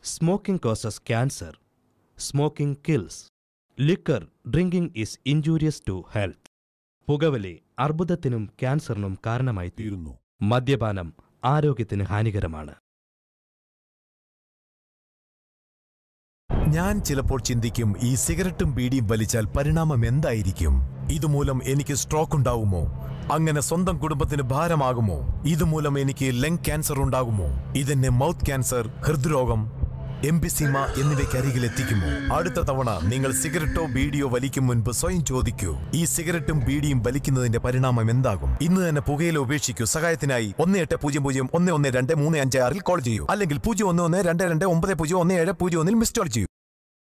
Smoking causes cancer. Smoking kills. Liquor drinking is injurious to health. പുകവലി അർബുദത്തിനും ക്യാൻസറിനും കാരണമായി തീരുന്നു മദ്യപാനം ആരോഗ്യത്തിന് ഹാനികരമാണ് ഞാൻ ചിലപ്പോൾ ചിന്തിക്കും ഈ സിഗരറ്റും ബീഡിയും വലിച്ചാൽ പരിണാമം എന്തായിരിക്കും ഇതുമൂലം എനിക്ക് സ്ട്രോക്ക് ഉണ്ടാകുമോ അങ്ങനെ സ്വന്തം കുടുംബത്തിന് ഭാരമാകുമോ ഇതുമൂലം എനിക്ക് ലങ് ക്യാൻസർ ഉണ്ടാകുമോ ഇതെന്നെ മൗത്ത് ക്യാൻസർ ഹൃദ്രോഗം എംബിസിമ എന്നിവയ്ക്കരികിൽ എത്തിക്കുമോ അടുത്ത തവണ നിങ്ങൾ സിഗരറ്റോ ബീഡിയോ വലിക്കും മുൻപ് സ്വയം ചോദിക്കൂ ഈ സിഗരറ്റും ബീഡിയും വലിക്കുന്നതിന്റെ പരിണാമം എന്താകും ഇന്ന് തന്നെ പുകയില ഉപേക്ഷിക്കൂ സഹായത്തിനായി ഒന്ന് എട്ട് പൂജ്യം പൂജ്യം ഒന്ന് ഒന്ന് രണ്ട് മൂന്ന് അഞ്ച് ആറിൽ കോൾ ചെയ്യൂ അല്ലെങ്കിൽ പൂജ്യം ഒന്ന് ഒന്ന് രണ്ട് രണ്ട് ഒമ്പത് പൂജ്യം ഒന്ന് ഏഴ് പൂജ്യം ഒന്നിൽ മിസ് കോൾ ചെയ്യൂ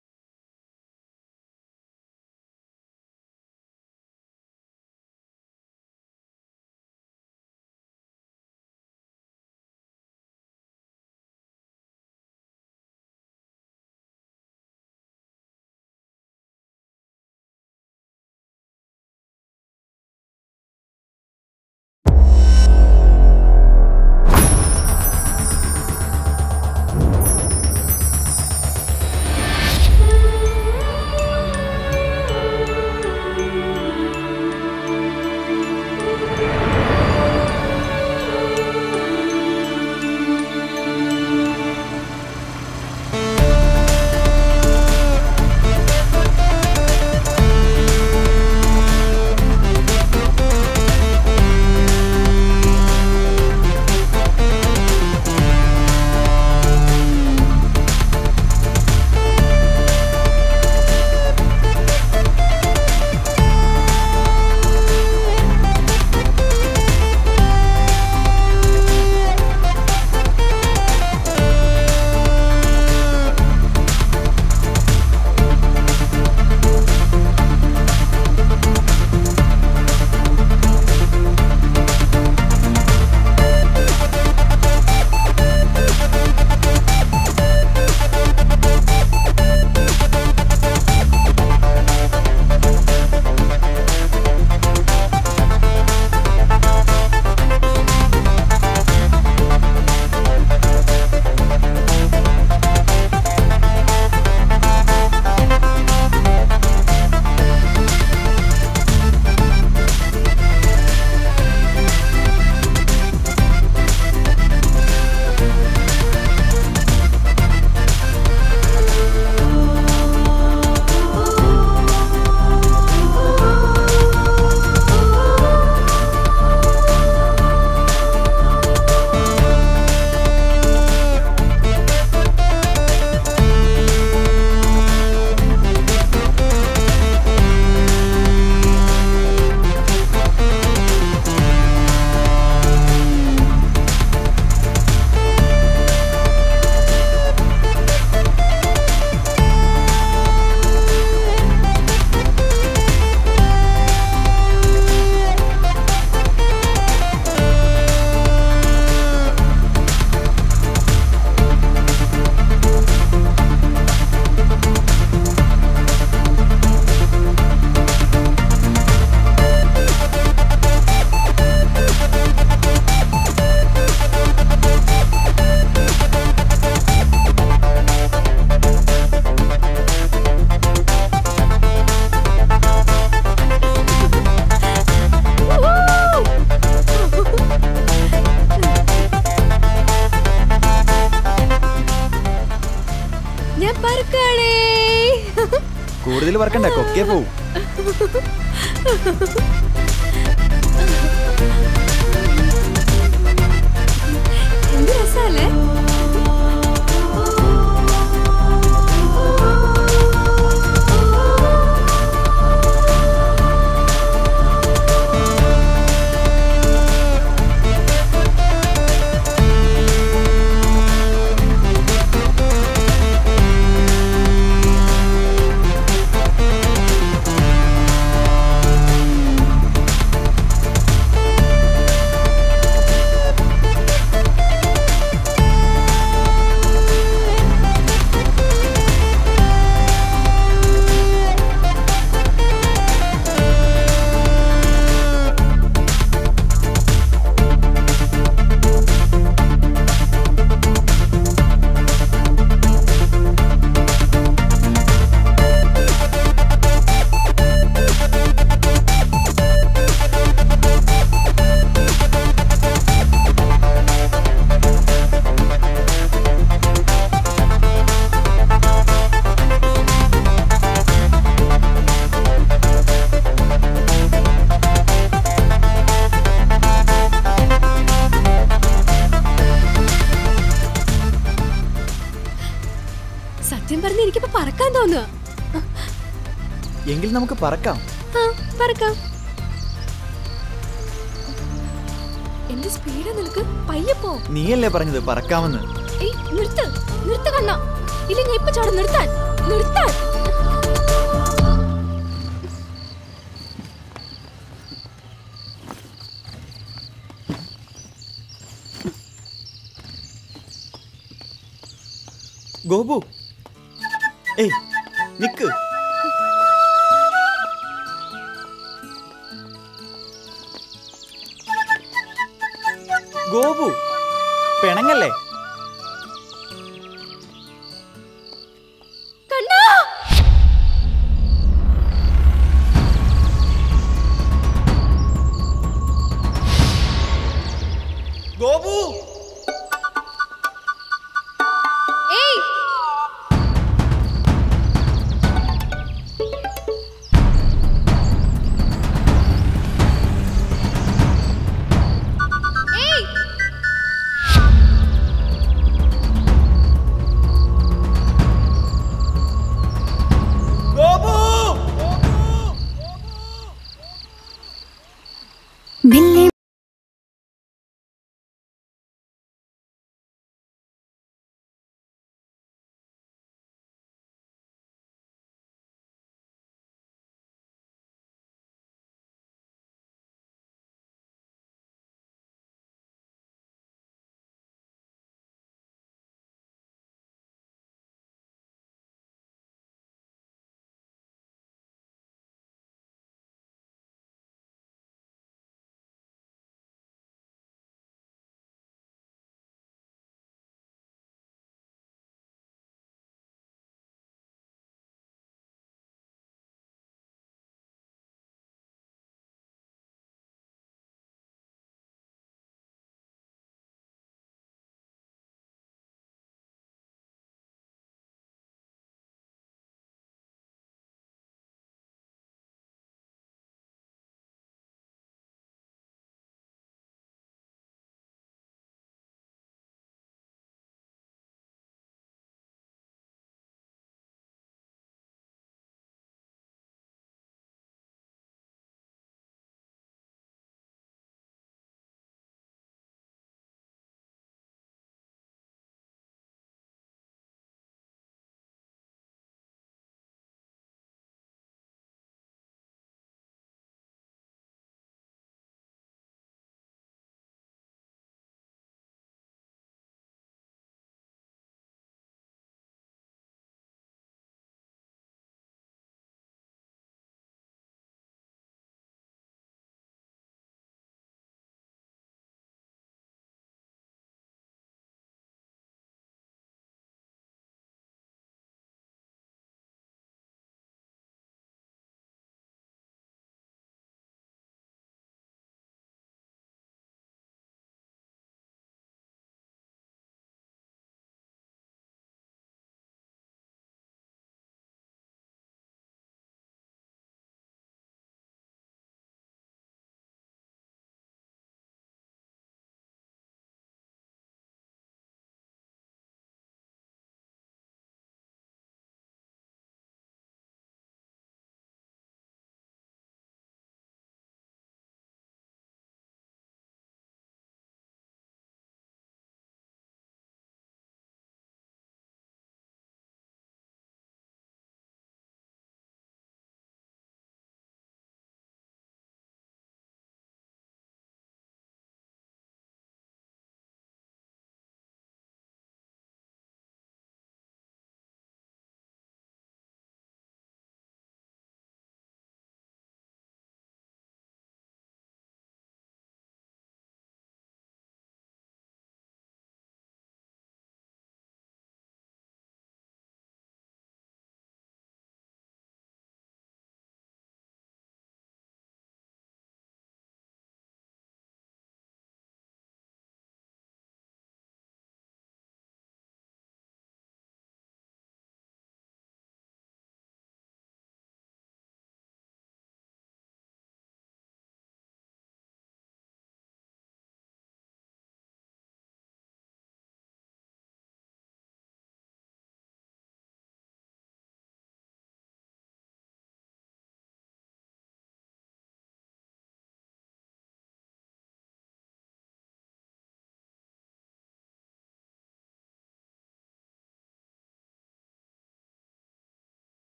ഞാൻ പറക്കാണേ കൂടുതൽ പറക്കണ്ട കൊക്കെ പോവും എന്ത് രസല്ലേ ആ തോന്നുക എങ്കിൽ നമുക്ക് പറക്കാം ആ പറക്കാം എന്ത് സ്പീഡാ നിനക്ക് പയ്യെ പോ നീയല്ലേ പറഞ്ഞത് പറക്കാമെന്ന് ഏയ് നിർത്ത് നിർത്ത് കണ്ണ ഇല്ല ഞാൻ ഇപ്പൊ ചാടും നിർത്താൻ നിർത്താൻ ഗോപു ഏയ് നിക്ക് ഗോപു പിണങ്ങല്ലേ കണ്ണാ ഗോപു ഏയ് ഏയ് ഗോപു മെല്ലെ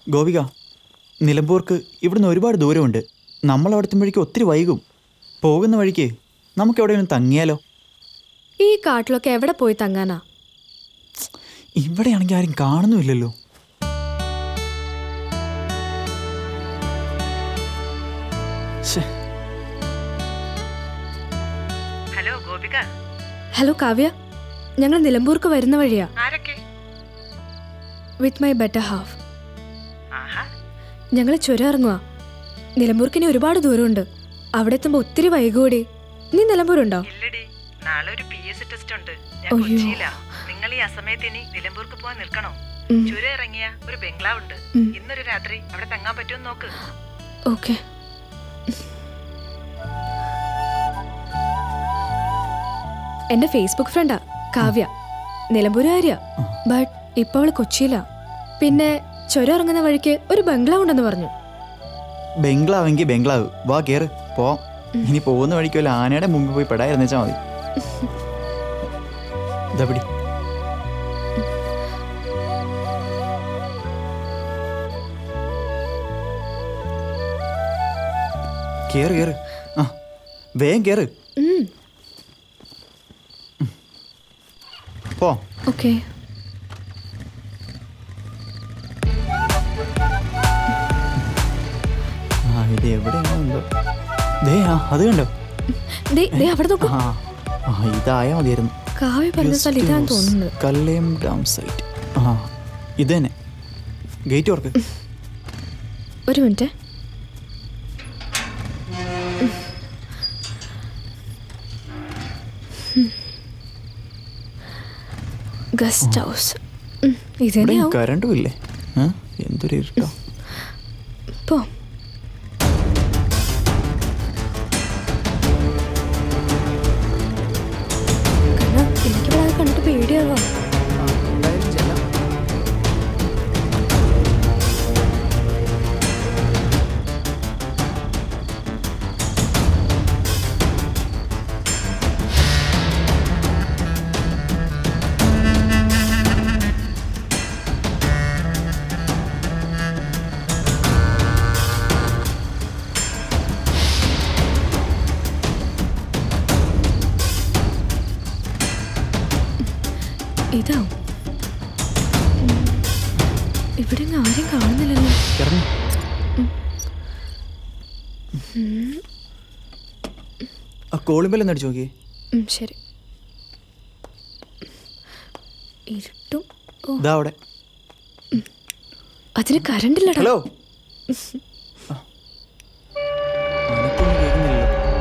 ഗോപിക നിലമ്പൂർക്ക് ഇവിടുന്ന് ഒരുപാട് ദൂരമുണ്ട് നമ്മൾ അവിടെ എത്തുമ്പോഴേക്കും ഒത്തിരി വൈകും പോകുന്ന വഴിക്ക് നമുക്ക് എവിടെയെങ്കിലും തങ്ങിയാലോ ഈ കാട്ടിലൊക്കെ എവിടെ പോയി തങ്ങാനാ ഇവിടെയാണെങ്കിൽ ആരും കാണുന്നുമില്ലല്ലോ ശ്ശേ, ഹലോ ഗോപിക ഹലോ കാവ്യ ഞങ്ങൾ നിലമ്പൂർക്ക് വരുന്ന വഴിയാ ആരൊക്കെ വിത്ത് മൈ ബെറ്റർ ഹാഫ് ആഹാ ഞങ്ങൾ ചുരം ഇറങ്ങുക നിലമ്പൂർക്കിനി ഒരുപാട് ദൂരമുണ്ട് അവിടെ എത്തുമ്പോൾ ഒത്തിരി വൈകൂടി നീ നിലമ്പൂരുണ്ടോ ഇല്ലടി നാളെ ഒരു പി എസ് ടെസ്റ്റ് ഉണ്ട് ഞാൻ അയ്യോ. കൊച്ചിയിലാ നിങ്ങൾ ഈ അസമയത്ത് ഇനി നിലമ്പൂർക്ക് പോവാൻ നിൽക്കണോ ഉം. ചുരം ഇറങ്ങിയ ഒരു ബംഗ്ലാവ് ഉണ്ട് ഉം. ഇന്നൊരു രാത്രി അവിടെ തങ്ങാൻ പറ്റുമെന്ന് നോക്ക് ഓക്കെ എന്റെ ഫേസ്ബുക്ക് ഫ്രണ്ടാ കാവ്യ നിലമ്പൂരുകാരിയാ ബട്ട് ഇപ്പൊ അവള് കൊച്ചിയിലാ പിന്നെ ചുരം ഇറങ്ങുന്ന വഴിക്ക് ഒരു ബംഗ്ലാവ് ഉണ്ടെന്ന് പറഞ്ഞു ബംഗ്ലാവെങ്കിൽ ബംഗ്ലാവ് വാ കേറ് പോ ഇനി പോകുന്ന വഴിക്ക് വല്ല ആനയുടെ മുമ്പിൽ പോയി പെടായിരുന്നു വെച്ചാൽ മതി ഇതാ പിടി കേറ് കേറ് ആ വേഗം കേറ് ഉം, പോ ഓക്കെ ആ ഇത് എവിടെയാണോ എന്തോ ദേ ആ അത് കണ്ടോ ദേ ദേ അവിടെ നോക്കൂ ആ ആ ഇതായാ മതിയായിരുന്നു കാവ്യ പറഞ്ഞ സ്ഥലം ഇതാന്ന് തോന്നുന്നത് കല്ലയം ഡാം സൈറ്റ് ആ ഇത് തന്നെ ഗേറ്റ് വർക്ക് ഒരു മിനിറ്റ് ഗസ്റ്റ് ഹൗസ് ഇത് ഇവിടെ തന്നെയാവും കരണ്ടും ഇല്ലേ ആ എന്തൊരു ഇരുട്ടോ പോ കാരണം എനിക്കിവിടെ അത് കണ്ടിട്ട് പേടിയാവാ ഇതാവും ഉം. ഇവിടെ ഇങ്ങ് ആരും കാണുന്നില്ലല്ലോ ഇറങ്ങി ആ കോളിമ്പലൊന്നും അടിച്ചു നോക്കിയേ ഉം, ശരി ഇരുട്ടും ഓ ഇതാ അവിടെ അതിന് കറണ്ട് ഇല്ലടാ ഹലോ ആ. അനക്കൊന്നും കേൾക്കുന്നില്ലല്ലോ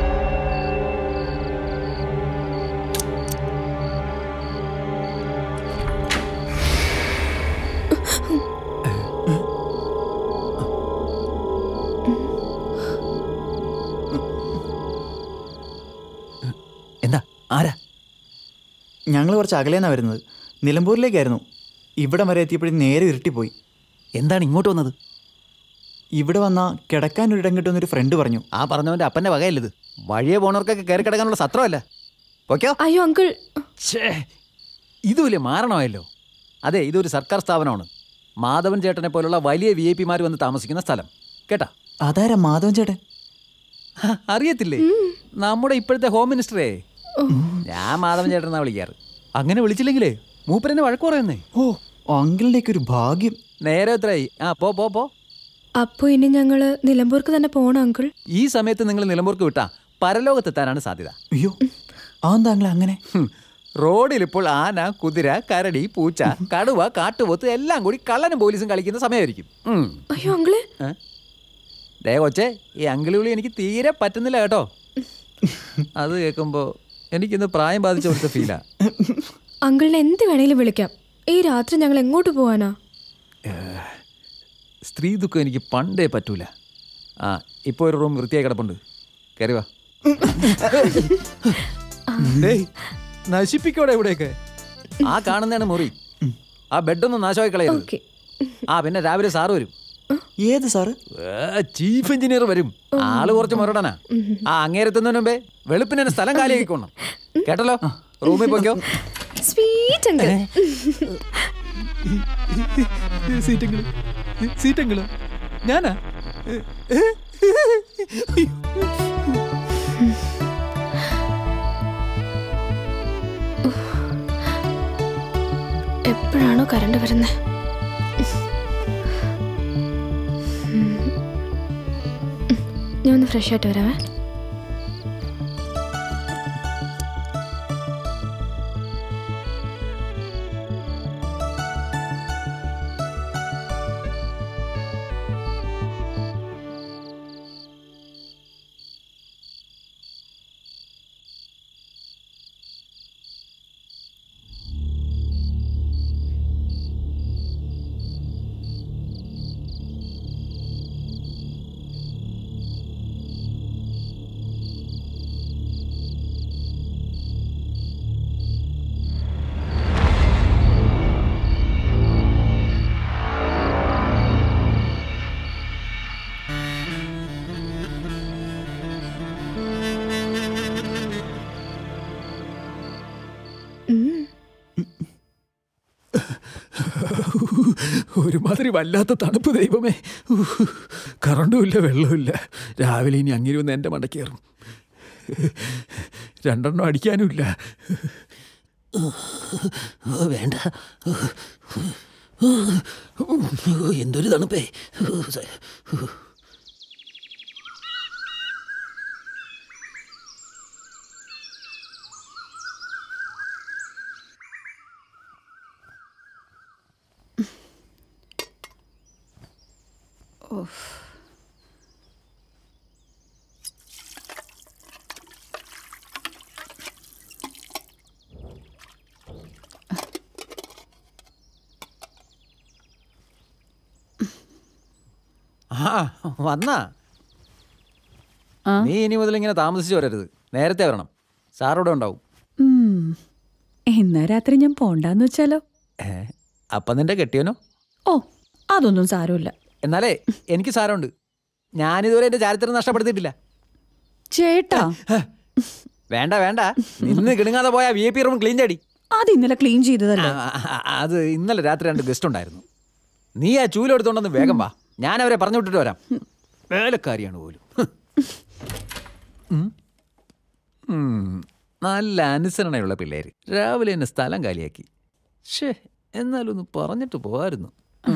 എന്താ ആരാ ഞങ്ങൾ കുറച്ച് അകലേന്നാ വരുന്നത് നിലമ്പൂരിലേക്കായിരുന്നു ഇവിടെ വരെ എത്തിയപ്പോഴും നേരെ ഇരുട്ടിപ്പോയി എന്താണ് ഇങ്ങോട്ട് വന്നത് ഇവിടെ വന്ന കിടക്കാൻ ഒരിടം കിട്ടുമെന്നൊരു ഫ്രണ്ട് പറഞ്ഞു ആ പറഞ്ഞവന്റെ അപ്പന്റെ വകയല്ലത് വഴിയെ പോണവർക്കൊക്കെ കയറി കിടക്കാനുള്ള സത്രമല്ല ഓക്കെയോ അയ്യോ അങ്കിൾ ഛേ ഇതുമില്ലേ മാറണമായല്ലോ അതെ ഇതൊരു സർക്കാർ സ്ഥാപനമാണ് മാധവൻ ചേട്ടനെ പോലുള്ള വലിയ വി ഐ പിമാർ വന്ന് താമസിക്കുന്ന സ്ഥലം കേട്ടാ അതാരാ മാധവൻ ചേട്ടൻ ഹ, അറിയത്തില്ലേ നമ്മുടെ ഇപ്പോഴത്തെ ഹോം മിനിസ്റ്ററേ ഞാൻ മാധവൻ ചേട്ടനാ വിളിക്കാറ് അങ്ങനെ വിളിച്ചില്ലെങ്കിലേ മൂപ്പരെന്നെ വഴക്ക് പറയുന്നേ ഓ അങ്കിളിലേക്ക് ഒരു ഭാഗ്യം നേരെ എത്രയായി ആ പോ പോ പോ അപ്പൊ ഇനി ഞങ്ങള് നിലമ്പൂർക്ക് തന്നെ പോണം അങ്കിൾ ഈ സമയത്ത് നിങ്ങൾ നിലമ്പൂർക്ക് വിട്ടാ പരലോകത്തെത്താനാണ് സാധ്യത അയ്യോ അതെന്താ അങ്കിൾ അങ്ങനെ ഹും. റോഡിൽ ഇപ്പോൾ ആന കുതിര കരടി പൂച്ച കടുവ കാട്ടുപോത്ത് എല്ലാം കൂടി കള്ളനും പോലീസും കളിക്കുന്ന സമയമായിരിക്കും ഉം. അയ്യോ അങ്കിള് ഏ? ദേ കൊച്ചേ ഈ അങ്കിളി വിളി എനിക്ക് തീരെ പറ്റുന്നില്ല കേട്ടോ അത് കേൾക്കുമ്പോൾ എനിക്കിന്ന് പ്രായം ബാധിച്ച കൊടുത്ത ഫീലാ അങ്കിളിനെ എന്ത് വേണേലും വിളിക്കാം ഈ രാത്രി ഞങ്ങൾ എങ്ങോട്ട് പോവാനാ സ്ത്രീ ദുഃഖം എനിക്ക് പണ്ടേ പറ്റൂല ആ ഇപ്പോൾ ഒരു റൂം വൃത്തിയായി കിടപ്പുണ്ട് കയറി വാ ഡേയ്, നശിപ്പിക്കോടെ ഇവിടെയൊക്കെ ആ കാണുന്നതാണ് മുറി ആ ബെഡൊന്നും നാശമായി കളയരുത് ഓക്കെ ആ പിന്നെ രാവിലെ സാറ് വരും ഏത് സാറ് ചീഫ് എഞ്ചിനീയർ വരും ആള് കുറച്ച് മുരടനാ ആ അങ്ങേരെത്തുന്നതിന് മുമ്പേ വെളുപ്പിന് തന്നെ സ്ഥലം കാലിയാക്കിക്കോണം കേട്ടല്ലോ റൂമിൽ പോയിക്കോ സ്വീറ്റ് അങ്കിൾ സീറ്റുകൾ സീറ്റെങ്കിലോ ഞാനാ എപ്പോഴാണോ കറണ്ട് വരുന്നത് ഞാൻ ഒന്ന് ഫ്രഷ് ആയിട്ട് വരാവേ ഒരുമാതിരി വല്ലാത്ത തണുപ്പ് ദൈവമേ ഉഹ്. കറണ്ടുമില്ല വെള്ളമില്ല രാവിലെ ഇനി അങ്ങനെ ഒന്ന് എൻ്റെ മണ്ടയ്ക്ക് കയറും രണ്ടെണ്ണം അടിക്കാനുമില്ല വേണ്ട എന്തൊരു തണുപ്പേ ആ വന്നാ നീ ഇനി മുതൽ ഇങ്ങനെ താമസിച്ചു വരരുത് നേരത്തെ വരണം സാറോടെ ഉണ്ടാവും ഉം. എന്നാ രാത്രി ഞാൻ പോണ്ടാന്ന് വെച്ചാലോ ഏ അപ്പം നിന്റെ കെട്ടിയനോ ഓ അതൊന്നും സാരമില്ല എന്നാലേ എനിക്ക് സാരമുണ്ട് ഞാനിതുവരെ എൻ്റെ ചാരിത്രം നഷ്ടപ്പെടുത്തിയിട്ടില്ല ചേട്ടാ വേണ്ട വേണ്ട നിന്ന് കിണുങ്ങാതെ പോയ V I P room clean ചടി അത് ഇന്നലെ ക്ലീൻ ചെയ്തതല്ലേ അത് ഇന്നലെ രാത്രി രണ്ട് ഗസ്റ്റ് ഉണ്ടായിരുന്നു നീ ആ ചൂലെടുത്തോണ്ടെന്ന് വേഗം വാ ഞാൻ അവരെ പറഞ്ഞു വിട്ടിട്ട് വരാം വേലക്കാരിയാണ് പോലും ഉം. ഉം. നല്ല അനുസരണയുള്ള പിള്ളേര് രാവിലെ എന്നെ സ്ഥലം കാലിയാക്കി ഷേ എന്നാലൊന്ന് പറഞ്ഞിട്ട് പോകായിരുന്നു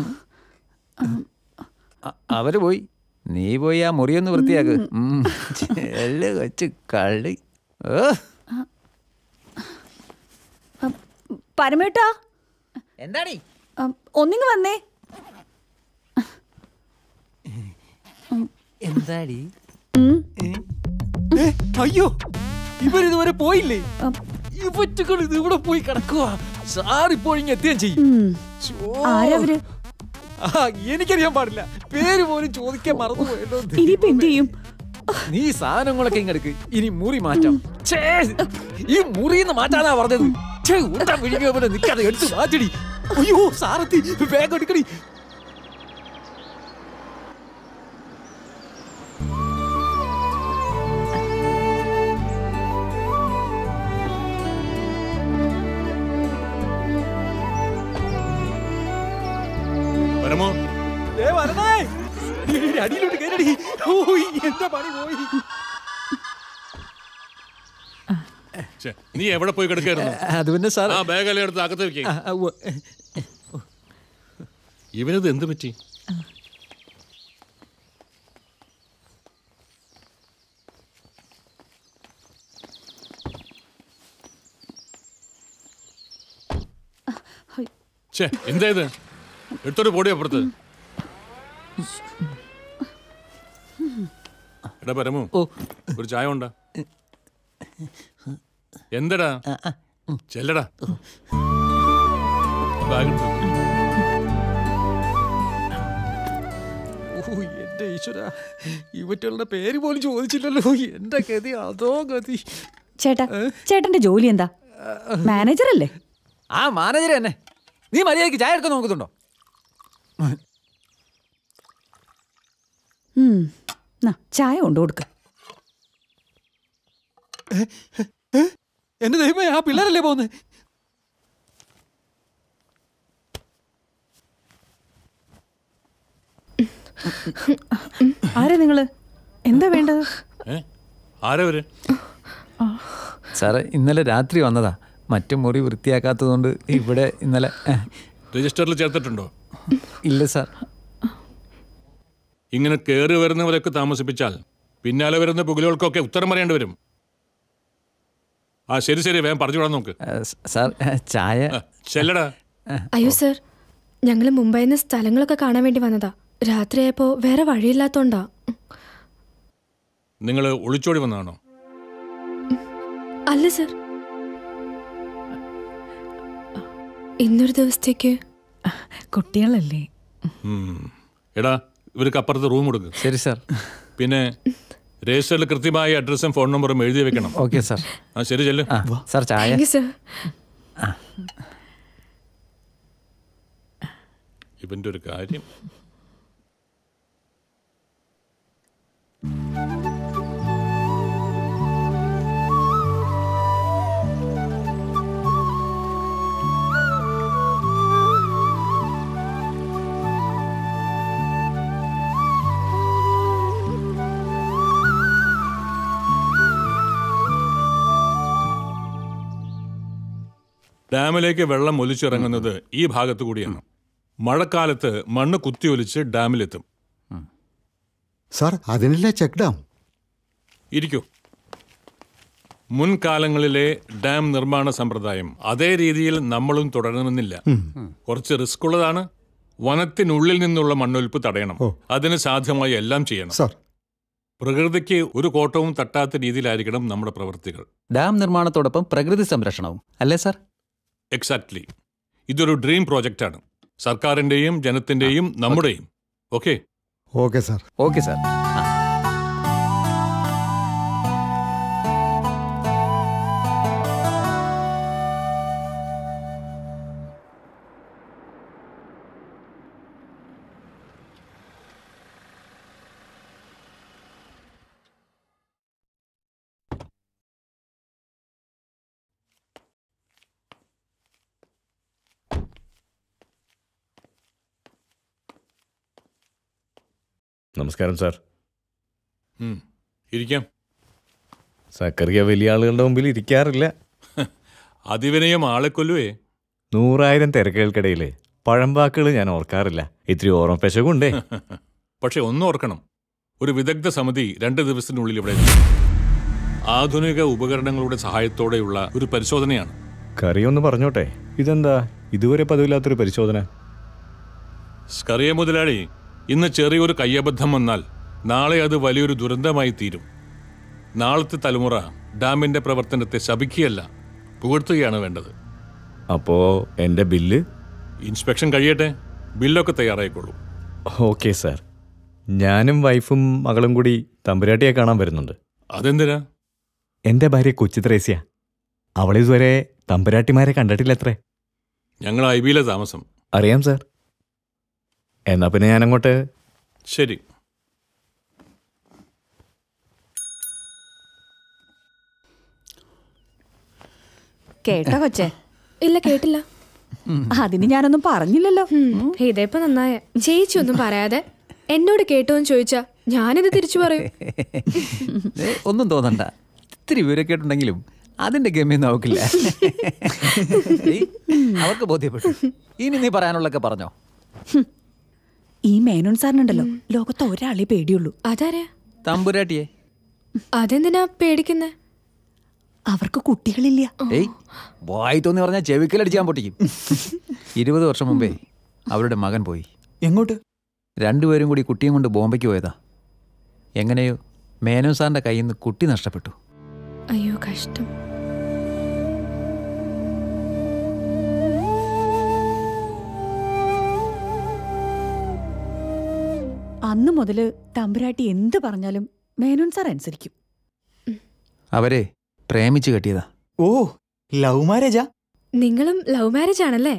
അ- അവര് പോയി നീ പോയി ആ മുറിയൊന്ന് വൃത്തിയാക്ക് ഉം. ചെല്ല് കൊച്ചു കള്ളി ഓ പരമേട്ടാ എന്താടി ഉം, ഒന്നിങ്ങ് വന്നേ എന്താടി ഉം. ഏ, അയ്യോ ഇവരിതുവരെ പോയില്ലേ ഇവറ്റുകൾ ഇത് ഇവിടെ പോയി കിടക്കുക സാർ ഇപ്പോഴിങ്ങ് എത്തുകയും ചെയ്യും ഉം. ഛോ. ആരവര് ആ, എനിക്കറിയാൻ പാടില്ല പേര് പോലും ചോദിക്കാൻ മറന്നുപോയല്ലോ ഇനിയിപ്പോ എന്ത് ചെയ്യും നീ സാധനങ്ങളൊക്കെ ഇങ്ങെടുക്ക് ഇനി മുറി മാറ്റാം ഛേ, ഈ മുറിന്ന് മാറ്റാനാ പറഞ്ഞത് ഛേ, ഊട്ടാൻ വിഴുങ്ങിയ പോലെ നിൽക്കാതെ എടുത്ത് മാറ്റടി അയ്യോ സാറത്തി വേഗം എടുക്കടി പരമോ ദേ വരണേ. ഈ അടിയിലോട്ട് കയറടി ഓയ് എന്റെ പണി പോയി ഛെ, നീ എവിടെ പോയി കിടക്കായിരുന്നു അത് പിന്നെ സാർ ആ ബാഗെല്ലാം എടുത്ത് അകത്ത് വെക്കേ ഇവനത് എന്ത് പറ്റി ഛേ എന്താ ഇത് എടുത്തോട്ട് പോടി അപ്പുറത്ത് എടാ പരമു ഓ. ഒരു ചായ ഉണ്ടാ എന്തടാ ചെല്ലടാ ബാഗ് എടുത്ത് വെക്ക്. ഓ എന്റെ ഈശ്വര ഇവറ്റുകളുടെ പേര് പോലും ചോദിച്ചില്ലല്ലോ എന്റെ ഗതി അതോ ഗതി ചേട്ടാ ചേട്ടന്റെ ജോലി എന്താ മാനേജർ അല്ലേ ആ മാനേജർ തന്നെ നീ മര്യാദയ്ക്ക് ചായ എടുക്കാൻ നോക്കുന്നുണ്ടോ ഉം. നാ, ചായ കൊണ്ടു കൊടുക്ക എന്റെ ദൈവമേ ആ പിള്ളേരല്ലേ പോകുന്നത് ആരാ നിങ്ങള് എന്താ വേണ്ടത് ഏ ആരവര് സാറേ ഇന്നലെ രാത്രി വന്നതാ മറ്റു മുറി വൃത്തിയാക്കാത്തതുകൊണ്ട് ഇവിടെ ഇന്നലെ ഏഹ്, രജിസ്റ്ററിൽ ചേർത്തിട്ടുണ്ടോ ഇല്ല സാർ ഇങ്ങനെ കയറി വരുന്നവരൊക്കെ താമസിപ്പിച്ചാൽ പിന്നാലെ വരുന്ന പുകലുകൾക്കൊക്കെ ഉത്തരം പറയേണ്ടി വരും ആ ശരി ശരി വേഗം പറഞ്ഞു വിടാൻ നോക്ക് ഏഹ്, സാർ ഏഹ്, ചായ ആ, ചെല്ലടാ അയ്യോ സർ ഞങ്ങൾ മുംബൈയിൽ നിന്ന് സ്ഥലങ്ങളൊക്കെ കാണാൻ വേണ്ടി വന്നതാ രാത്രിയായപ്പോ വേറെ വഴിയില്ലാത്തോണ്ടാ നിങ്ങൾ ഒളിച്ചോടി വന്നതാണോ അല്ല സർ ഇന്നൊരു ദിവസത്തേക്ക് കുട്ടികളല്ലേ ഉം. എടാ ഇവർക്ക് അപ്പുറത്ത് റൂം കൊടുക്ക് ശരി സാർ പിന്നെ രജിസ്റ്ററിൽ കൃത്യമായ അഡ്രസ്സും ഫോൺ നമ്പറും എഴുതി വെക്കണം ഓക്കെ സാർ ആ ശരി ചെല്ലു ആ സാർ ചായ താങ്ക് യു സർ ഇവന്റെ ഒരു കാര്യം ഡാമിലേക്ക് വെള്ളം ഒലിച്ചിറങ്ങുന്നത് ഈ ഭാഗത്തു കൂടിയാണ് മഴക്കാലത്ത് മണ്ണ് കുത്തിയൊലിച്ച് ഡാമിലെത്തും സാർ അതിനല്ലേ ചെക്ക് ഡാം ഇരിക്കൂ മുൻകാലങ്ങളിലെ ഡാം നിർമ്മാണ സമ്പ്രദായം അതേ രീതിയിൽ നമ്മളും തുടരണമെന്നില്ല കുറച്ച് റിസ്ക് ഉള്ളതാണ് വനത്തിനുള്ളിൽ നിന്നുള്ള മണ്ണൊലിപ്പ് തടയണം അതിന് സാധ്യമായി എല്ലാം ചെയ്യണം സാർ പ്രകൃതിക്ക് ഒരു കോട്ടവും തട്ടാത്ത രീതിയിലായിരിക്കണം നമ്മുടെ പ്രവൃത്തികൾ ഡാം നിർമ്മാണത്തോടൊപ്പം പ്രകൃതി സംരക്ഷണവും അല്ലേ സാർ എക്സാക്ട്ലി ഇതൊരു ഡ്രീം പ്രോജക്റ്റാണ് സർക്കാരിന്റെയും ജനത്തിന്റെയും നമ്മുടെയും okay okay sir okay sir നമസ്കാരം സാർ ഉം. ഇരിക്കാം സക്കറിയ വലിയ ആളുകളുടെ മുമ്പിൽ ഇരിക്കാറില്ല അതിവിനയം ആളെ കൊല്ലുവേ നൂറായിരം തിരക്കുകൾക്കിടയിൽ പഴമ്പാക്കുകൾ ഞാൻ ഓർക്കാറില്ല ഇത്തിരി ഓർമ്മപ്പശകുണ്ടേ പക്ഷെ ഒന്നോർക്കണം ഒരു വിദഗ്ധ സമിതി രണ്ട് ദിവസത്തിനുള്ളിൽ ഇവിടെ എത്തും. ആധുനിക ഉപകരണങ്ങളുടെ സഹായത്തോടെയുള്ള ഒരു പരിശോധനയാണ് കറിയൊന്ന് പറഞ്ഞോട്ടെ ഇതെന്താ ഇതുവരെ പതിവില്ലാത്തൊരു പരിശോധന സ്കറിയ മുതലാളി ഇന്ന് ചെറിയൊരു കയ്യബദ്ധം വന്നാൽ നാളെ അത് വലിയൊരു ദുരന്തമായി തീരും നാളത്തെ തലമുറ ഡാമിന്റെ പ്രവർത്തനത്തെ ശപിക്കുകയല്ല പുകഴ്ത്തുകയാണ് വേണ്ടത് അപ്പോ എൻ്റെ ബില്ല് ഇൻസ്പെക്ഷൻ കഴിയട്ടെ ബില്ലൊക്കെ തയ്യാറായിക്കോളൂ ഓക്കെ സാർ ഞാനും വൈഫും മകളും കൂടി തമ്പുരാട്ടിയെ കാണാൻ വരുന്നുണ്ട് അതെന്തിനാ എൻ്റെ ഭാര്യ കൊച്ചു ത്രേസ്യ അവളിതുവരെ തമ്പുരാട്ടിമാരെ കണ്ടിട്ടില്ലത്രേ ഞങ്ങൾ ഐ ബിയിലെ താമസം അറിയാം സാർ എന്നാ പിന്നെ ഞാനങ്ങോട്ട് ശരി കേട്ടോ കൊച്ചേ ഇല്ല കേട്ടില്ല അതിന് ഞാനൊന്നും പറഞ്ഞില്ലല്ലോ ഇതേപ്പോ നന്നായ ചേച്ചി ഒന്നും പറയാതെ എന്നോട് കേട്ടോന്ന് ചോദിച്ചാ ഞാനിത് തിരിച്ചു പറയും ഏ, ഒന്നും തോന്നണ്ട ഇത്തിരി വിവരക്കേട്ടുണ്ടെങ്കിലും അതിന്റെ ഗമ്യം നോക്കില്ല ഏയ്, അവർക്ക് ബോധ്യപ്പെട്ടു ഇനി നീ പറയാനുള്ളൊക്കെ പറഞ്ഞോ ഈ മേനോൻ സാറിനുണ്ടല്ലോ ലോകത്ത് ഒരാളെ പേടിയുള്ളൂ അതാരാ തമ്പുരാട്ടിയെ അതെന്തിനാ പേടിക്കുന്നേ അവർക്ക് കുട്ടികളില്ല ഏയ് വായി തോന്നി പറഞ്ഞാൽ ചെവിക്കലടിച്ചാൻ പൊട്ടിക്കും ഇരുപത് വർഷം മുമ്പേ അവരുടെ മകൻ പോയി എങ്ങോട്ട് രണ്ടുപേരും കൂടി കുട്ടിയും കൊണ്ട് ബോംബെക്ക് പോയതാ എങ്ങനെയോ മേനോൻ സാറിന്റെ കയ്യിൽ നിന്ന് കുട്ടി നഷ്ടപ്പെട്ടു അയ്യോ കഷ്ടം അന്ന് മുതല് തമ്പുരാട്ടി എന്ത് പറഞ്ഞാലും മേനോൻ സാർ അനുസരിക്കും അവരെ പ്രേമിച്ച് കെട്ടിയതാ ഓ ലവ് മാരേജാ നിങ്ങളും ലവ് മാരേജ് ആണല്ലേ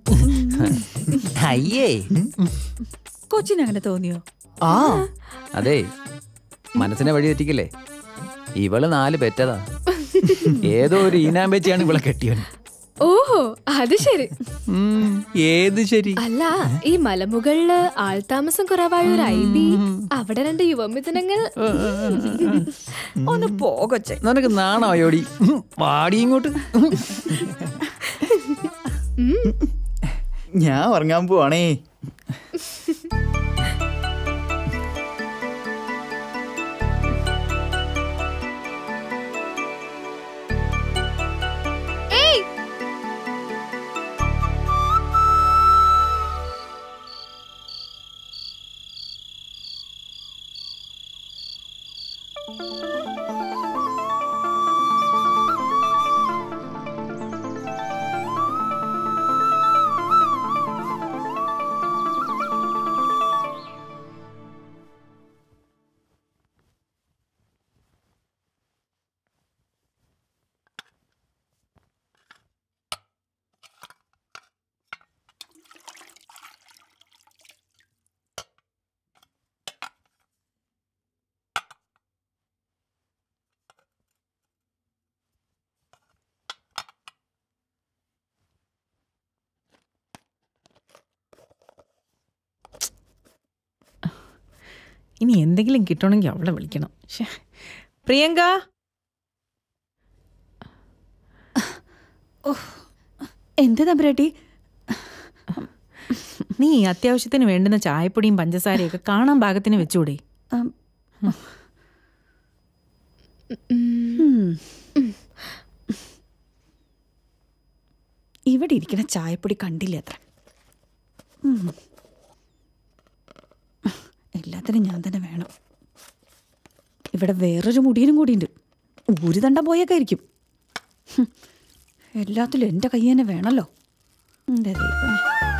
അയ്യേ കൊച്ചിന് അങ്ങനെ തോന്നിയോ ആ അതെ മനസ്സിനെ വഴി തെറ്റിക്കല്ലേ ഇവള് നാല് പെറ്റതാ ഏതോ ഒരു ഈനാമ്പേച്ചിയാണ് ഇവളെ കെട്ടിയവൻ ഓഹോ അത് ശരി ഉം, ഏത് ശരി അല്ല ഈ മലമുകളില് ആൾതാമസം കുറവായ ഒരു ഐ ബി അവിടെ രണ്ട് യുവമിഥുനങ്ങൾ ഒന്ന് പോകച്ചേ നിനക്ക് നാണായോടി പാടി ഇങ്ങോട്ട് ഞാൻ ഉറങ്ങാൻ പോവാണേ ഏയ് ഇനി എന്തെങ്കിലും കിട്ടണമെങ്കിൽ അവളെ വിളിക്കണം ശ്ശേ. പ്രിയങ്ക എന്ത് തമ്പുരാട്ടി നീ അത്യാവശ്യത്തിന് വേണ്ടുന്ന ചായപ്പൊടിയും പഞ്ചസാരയൊക്കെ കാണാൻ പാകത്തിന് വെച്ചൂടെ ഇവിടെ ഇരിക്കുന്ന ചായപ്പൊടി കണ്ടില്ല അത്ര ഉം. എല്ലാത്തിനും ഞാൻ തന്നെ വേണം ഇവിടെ വേറൊരു മുടിയനും കൂടിയുണ്ട് ഊരി തണ്ട പോയൊക്കെ ആയിരിക്കും ഹും. എല്ലാത്തിലും എൻ്റെ കൈ തന്നെ വേണമല്ലോ എൻ്റെ ദൈവമേ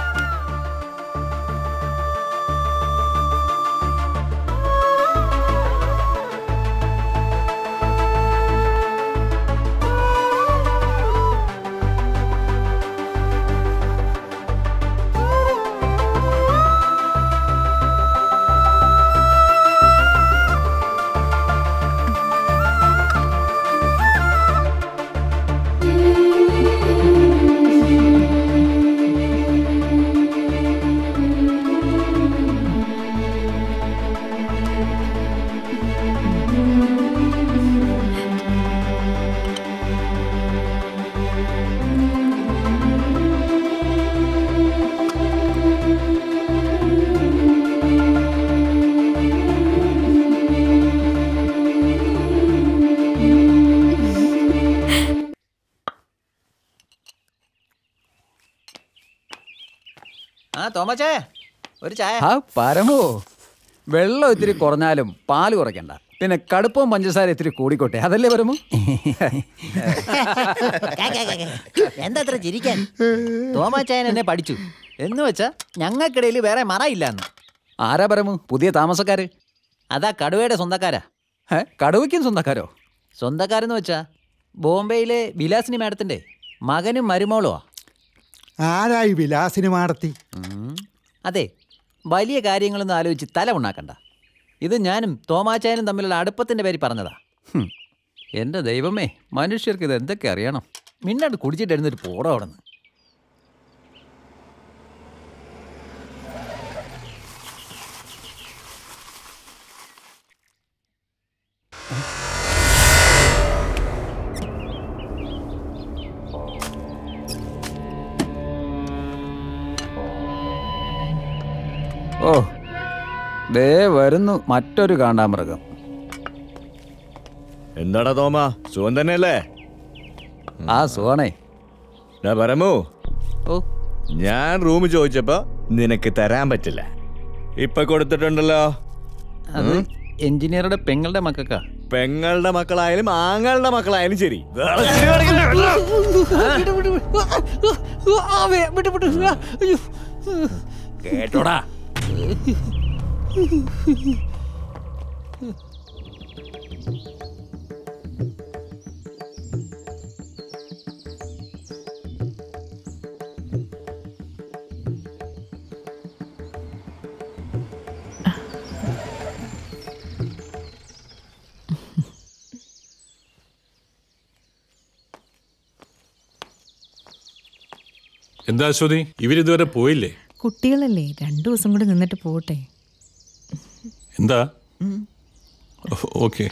ആ തോമച്ചേ ഒരു ചായ ആ പരമോ വെള്ളം ഇത്തിരി കുറഞ്ഞാലും പാല് കുറയ്ക്കണ്ട പിന്നെ കടുപ്പവും പഞ്ചസാര ഇത്തിരി കൂടിക്കോട്ടെ അതല്ലേ പരമു എന്താ അത്ര ചിരിക്കാൻ തോമാച്ചായൻ എന്നെ പഠിച്ചു എന്ന് വെച്ചാ ഞങ്ങൾക്കിടയിൽ വേറെ മറയില്ലാന്ന് ആരാ പരമു പുതിയ താമസക്കാര് അതാ കടുവയുടെ സ്വന്തക്കാരാ ഏ കടുവയ്ക്കും സ്വന്തക്കാരോ സ്വന്തക്കാരെന്ന് വെച്ചാ ബോംബെയിലെ വിലാസിനി മാഡത്തിന്റെ മകനും മരുമോളുമാ ആരായി വിലാസിനി മാടത്തി അതെ വലിയ കാര്യങ്ങളൊന്നും ആലോചിച്ച് തല ഉണ്ടാക്കണ്ട ഇത് ഞാനും തോമാച്ചായനും തമ്മിലുള്ള അടുപ്പത്തിന്റെ പേര് പറഞ്ഞതാ ഹും. എന്റെ ദൈവമേ മനുഷ്യർക്ക് ഇത് എന്തൊക്കെ അറിയണം മിന്നട് കുടിച്ചിട്ട് എഴുന്നൊരു പോടോ അവിടെ നിന്ന് ഓ ദേ വരുന്നു മറ്റൊരു കാണ്ടാമൃഗം എന്താടാ തോമ സുഖം തന്നെയല്ലേ ആ സുഖാണേ ഡാ പരമു ഓ ഞാൻ റൂം ചോദിച്ചപ്പോ നിനക്ക് തരാൻ പറ്റില്ല ഇപ്പൊ കൊടുത്തിട്ടുണ്ടല്ലോ അത് ഉം? എഞ്ചിനീയറുടെ പെങ്ങളുടെ മക്കൾക്കാ പെങ്ങളുടെ മക്കളായാലും ആങ്ങളുടെ മക്കളായാലും ശരി കേട്ടോടാ എന്താ അശ്വതി ഇവരിതുവരെ പോയില്ലേ കുട്ടികളല്ലേ രണ്ടു ദിവസം കൂടി നിന്നിട്ട് പോട്ടെ എന്താ ഓക്കെ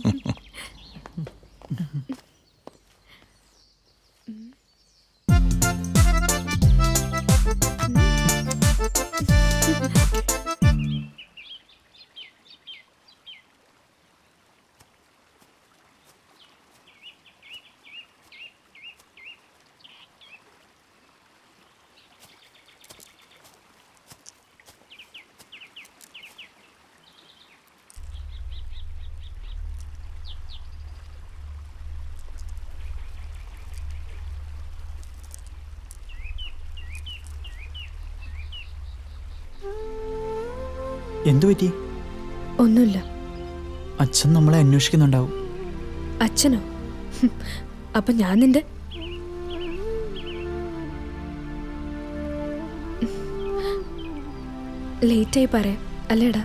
എന്തു പറ്റി ഒന്നുമില്ല അച്ഛൻ നമ്മളെ അന്വേഷിക്കുന്നുണ്ടാവും അച്ഛനോ ഹും, അപ്പൊ ഞാൻ നിന്റെ ലേറ്റായി പറയാം അല്ലേടാ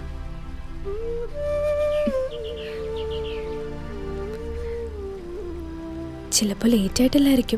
ചിലപ്പോൾ ലേറ്റ് ആയിട്ടല്ലായിരിക്കും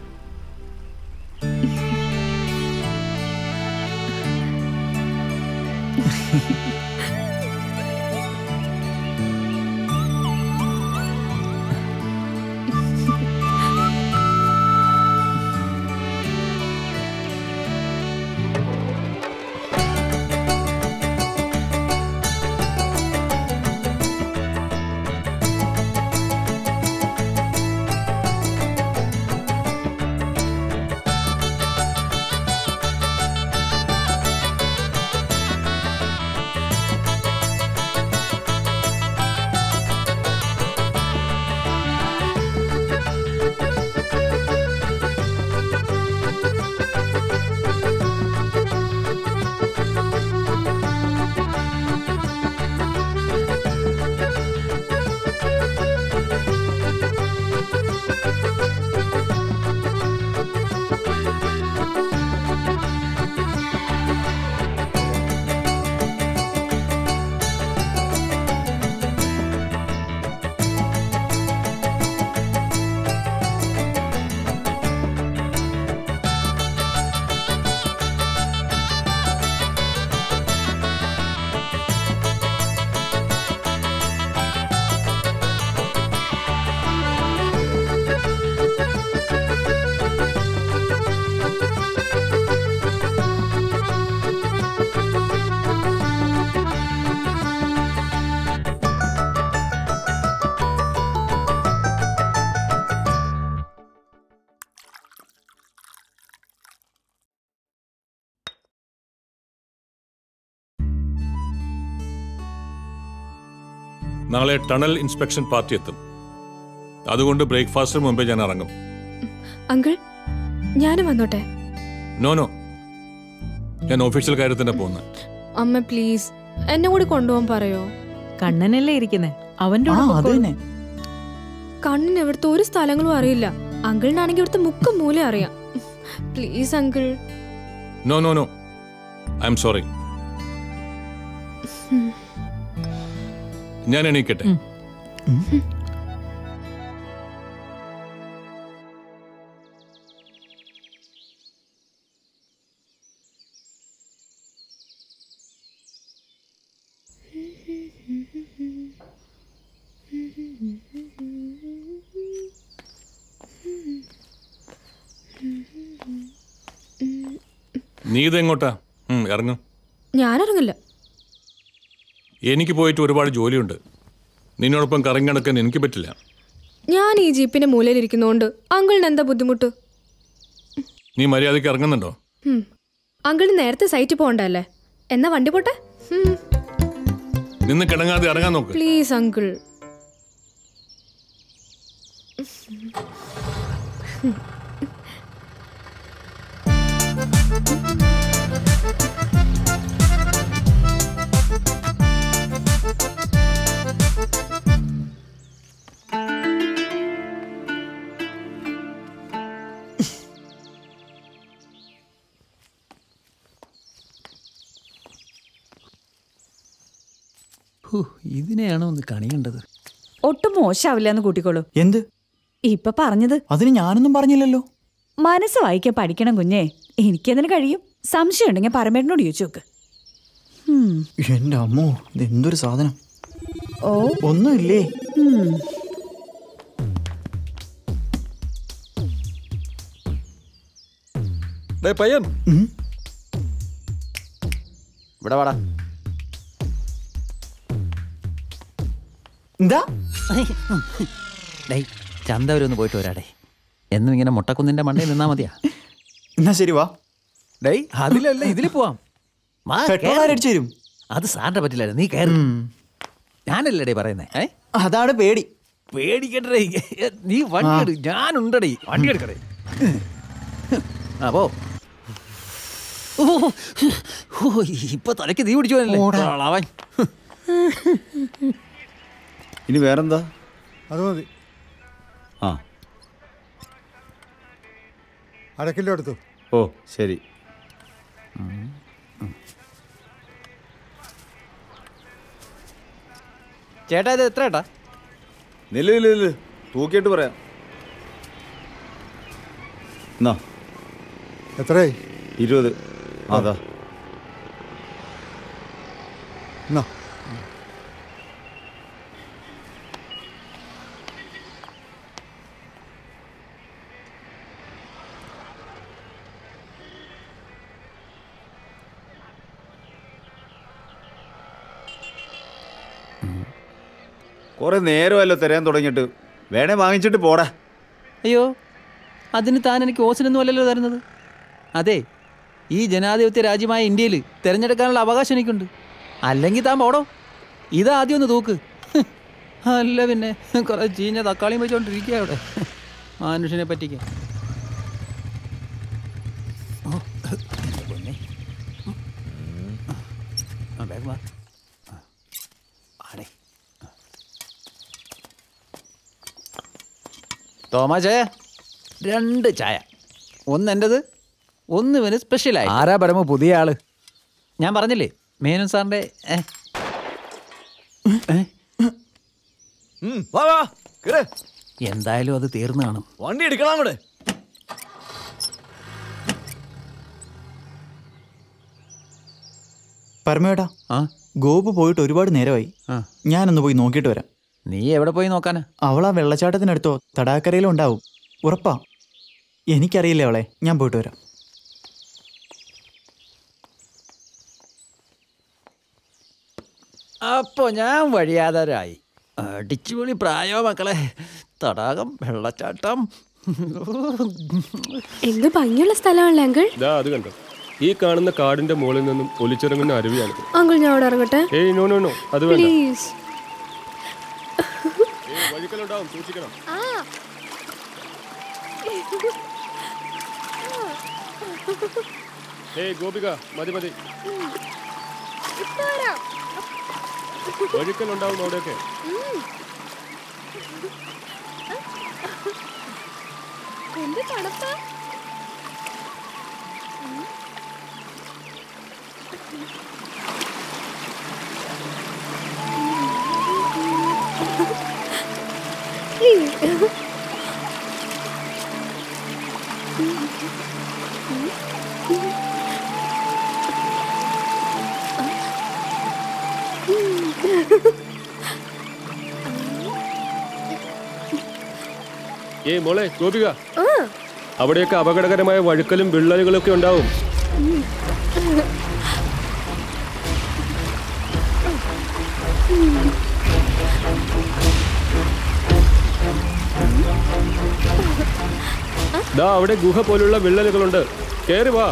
നാളെ ടണൽ ഇൻസ്പെക്ഷൻ പാർട്ടി എത്തും അതുകൊണ്ട് ബ്രേക്ക്ഫാസ്റ്റിന് മുമ്പേ ഞാൻ ഇറങ്ങും അങ്കിൾ ഞാനും വന്നോട്ടെ നോ നോ ഞാൻ ഒഫീഷ്യൽ കാര്യത്തിന് പോകുന്നത് അമ്മ പ്ലീസ് എന്നെ കൂടി കൊണ്ടുപോകാൻ പറയോ കണ്ണനല്ലേ ഇരിക്കുന്നേ അവന്റെ ആ കൂടെ അത് പൊക്കോളൂ. തന്നെ കണ്ണിന് ഇവിടുത്തെ ഒരു സ്ഥലങ്ങളും അറിയില്ല അങ്കിളിനാണെങ്കിൽ ഇവിടുത്തെ മുക്കും മൂല അറിയാം please uncle no no no I am sorry ഞാൻ എണീക്കട്ടെ നീ ഇതെങ്ങോട്ടാ ഉം, ഇറങ്ങും ഞാനിറങ്ങില്ല എനിക്ക് പോയിട്ട് ഒരുപാട് ജോലിയുണ്ട് നിന്നോടൊപ്പം കറങ്ങി നടക്കാൻ എനിക്ക് പറ്റില്ല ഞാൻ ഈ ജീപ്പിന്റെ മൂലയിൽ ഇരിക്കുന്നോണ്ട് അങ്കിളിന് എന്താ ബുദ്ധിമുട്ട് നീ മര്യാദയ്ക്ക് ഇറങ്ങുന്നുണ്ടോ ഹും. അങ്കിളിന് നേരത്തെ സൈറ്റിൽ പോകണ്ടല്ലേ എന്നാ വണ്ടി പോട്ടെ ഹും. നിന്ന് കിടങ്ങാതെ ഇറങ്ങാൻ നോക്ക് പ്ലീസ് അങ്കിൾ ഹൂ, ഇതിനെയാണോ ഒന്ന് കണിയേണ്ടത് ഒട്ടും മോശമാവില്ല എന്ന് കൂട്ടിക്കോളൂ എന്ത് ഇപ്പൊ പറഞ്ഞത് അതിന് ഞാനൊന്നും പറഞ്ഞില്ലല്ലോ മനസ്സ് വായിക്കാൻ പഠിക്കണം കുഞ്ഞേ എനിക്കതിന് കഴിയും സംശയം ഉണ്ടെങ്കിൽ പരമേട്ടനോട് ചോദിച്ചു നോക്ക് ഉം. എന്റെ അമ്മോ ഇത് എന്തൊരു സാധനം ഓ ഒന്നുമില്ലേ ഉം. ഡേ പയ്യൻ ഇവിടെ വാടാ എന്താ ഡേയ് ചന്ത വരെ ഒന്ന് പോയിട്ട് വരാടേ എന്നും ഇങ്ങനെ മുട്ടക്കുന്നിന്റെ മണ്ടയിൽ നിന്നാ മതിയാ എന്നാ ശരി വാ ഡേയ് അതിലല്ല ഇതിൽ പോവാം വാ, പെട്രോൾ കേറ്. ആരടിച്ചു തരും അത് സാറിന്റെ പറ്റില്ലായിരുന്നു നീ കയറി ഞാനല്ലേ ഡേ പറയുന്നേ ഏ അതാണ് പേടി പേടിക്കണ്ടേ നീ വണ്ടി എടു ഞാനുണ്ടടേ വണ്ടി എടുക്കടേ ആ പോ ഓ, ഓ, ഇപ്പൊ തലയ്ക്ക് തീ പിടിച്ചു അവൻ ഇനി വേറെന്താ അത് മതി ആ അരക്കിലോ എടുത്തു ഓ ശരി ചേട്ടാ ഇത് എത്ര ഏട്ടാ നില്ല് നില്ല് നില്ല് തൂക്കിയിട്ട് പറയാം എന്നാ എത്രയായി ഇരുപത് അതാ എന്നാ കുറെ നേരമല്ലോ തരാൻ തുടങ്ങിയിട്ട് വേണേ വാങ്ങിച്ചിട്ട് പോടാ അയ്യോ അതിന് താൻ എനിക്ക് ഓസിനൊന്നും അല്ലല്ലോ തരുന്നത് അതെ ഈ ജനാധിപത്യ രാജ്യമായ ഇന്ത്യയിൽ തിരഞ്ഞെടുക്കാനുള്ള അവകാശം എനിക്കുണ്ട് അല്ലെങ്കിൽ താൻ പോടോ ഇതാദ്യം ഒന്ന് തൂക്ക് അല്ല പിന്നെ കുറെ ചീഞ്ഞ തക്കാളിയും വെച്ചോണ്ടിരിക്കുക അവിടെ മനുഷ്യനെ പറ്റിക്കാൻ ഓ, എൻ്റെ പൊന്നേ. ആ, വേഗം വാ. ആ, ആടെ. തോമാ ചായ രണ്ട് ചായ ഒന്ന് എൻ്റെത് ഒന്ന് ഇവന് സ്പെഷ്യലായി ആരാ പരമ പുതിയ ആള് ഞാൻ പറഞ്ഞില്ലേ മേനു സാറിന്റെ ഏ, വാ വാ കേറ് എന്തായാലും അത് തീർന്നു കാണും വണ്ടി എടുക്കണം അങ്ങോട്ട് പരമേട്ടാ ഗോപു പോയിട്ട് ഒരുപാട് നേരമായി ഞാനൊന്ന് പോയി നോക്കിയിട്ട് വരാം നീ എവിടെ പോയി നോക്കാനാ അവൾ ആ വെള്ളച്ചാട്ടത്തിനടുത്തോ തടാക്കരയിലോ ഉണ്ടാവും ഉറപ്പാ എനിക്കറിയില്ല അവളെ ഞാൻ പോയിട്ട് വരാം അപ്പോ ഞാൻ വഴിയാതരായി അടിച്ചുപൊളി പ്രായോ മക്കളെ തടാകം വെള്ളച്ചാട്ടം എന്ത് ഭംഗിയുള്ള സ്ഥലമാണല്ലേ അങ്കിൾ ഇതാ അത് കണ്ടോ ഈ കാണുന്ന കാടിന്റെ മുകളിൽ നിന്നും ഒലിച്ചിറങ്ങുന്ന അരുവിയാണിത് അങ്കിൾ ഞാൻ അവിടെ ഇറങ്ങട്ടെ ഏയ് നോ നോ നോ അത് വേണ്ട പ്ലീസ് ഏയ്, വഴുക്കലുണ്ടാവും സൂക്ഷിക്കണം ഏയ് ഗോപിക മതി മതി വഴുക്കലുണ്ടാവും അവിടെയൊക്കെ എന്ത് തണുപ്പാ ഏയ് മോളെ ഗോപിക അവിടെയൊക്കെ അപകടകരമായ വഴുക്കലും വിള്ളലുകളൊക്കെ ഉണ്ടാവും ദാ അവിടെ ഗുഹ പോലുള്ള വിള്ളലുകളുണ്ട് കേറി വാ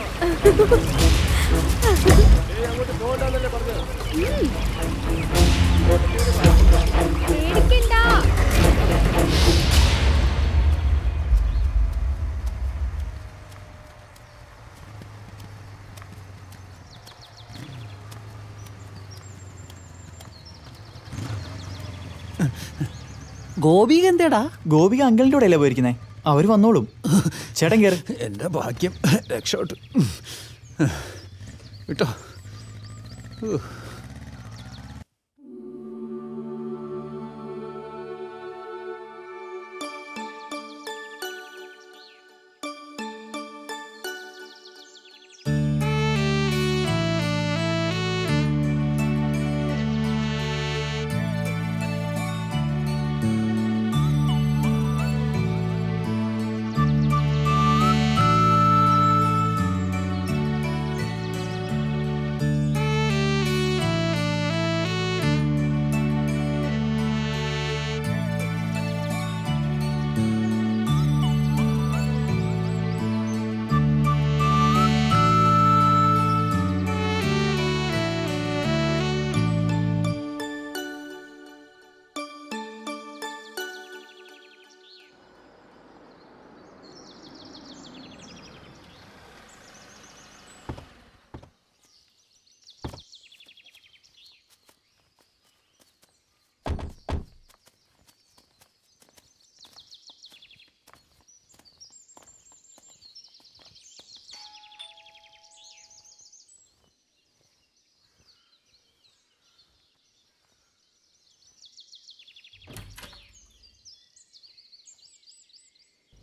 ഗോപിക എന്തേടാ ഗോപിക അങ്കിളിൻ്റെ കൂടെ അല്ലേ പോയിരിക്കുന്നേ അവർ വന്നോളും ചേട്ടൻ കയറി എന്റെ ഭാഗ്യം രക്ഷോട്ട് കേട്ടോ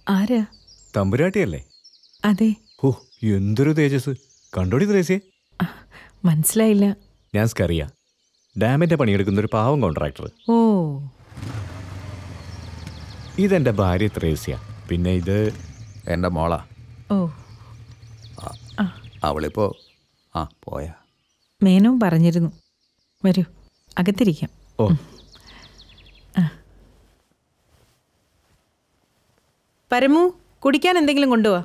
ആരാ തമ്പുരാട്ടിയല്ലേ അതെ ഓ എന്തൊരു തേജസ് കണ്ടോടി ത്രേസ്യേ മനസ്സിലായില്ല ഞാൻ സ്കറിയ ഡാമിന്റെ പണിയെടുക്കുന്ന ഒരു പാവം കോൺട്രാക്ടർ ഓ ഇതെന്റെ ഭാര്യ ത്രേസ്യ പിന്നെ ഇത് എൻ്റെ മോളാ ഓ അവളിപ്പോ ആ പോയാ മേനു പറഞ്ഞിരുന്നു വരൂ അകത്തിരിക്കാം ഓ പരമു കുടിക്കാൻ എന്തെങ്കിലും കൊണ്ടുപോവാ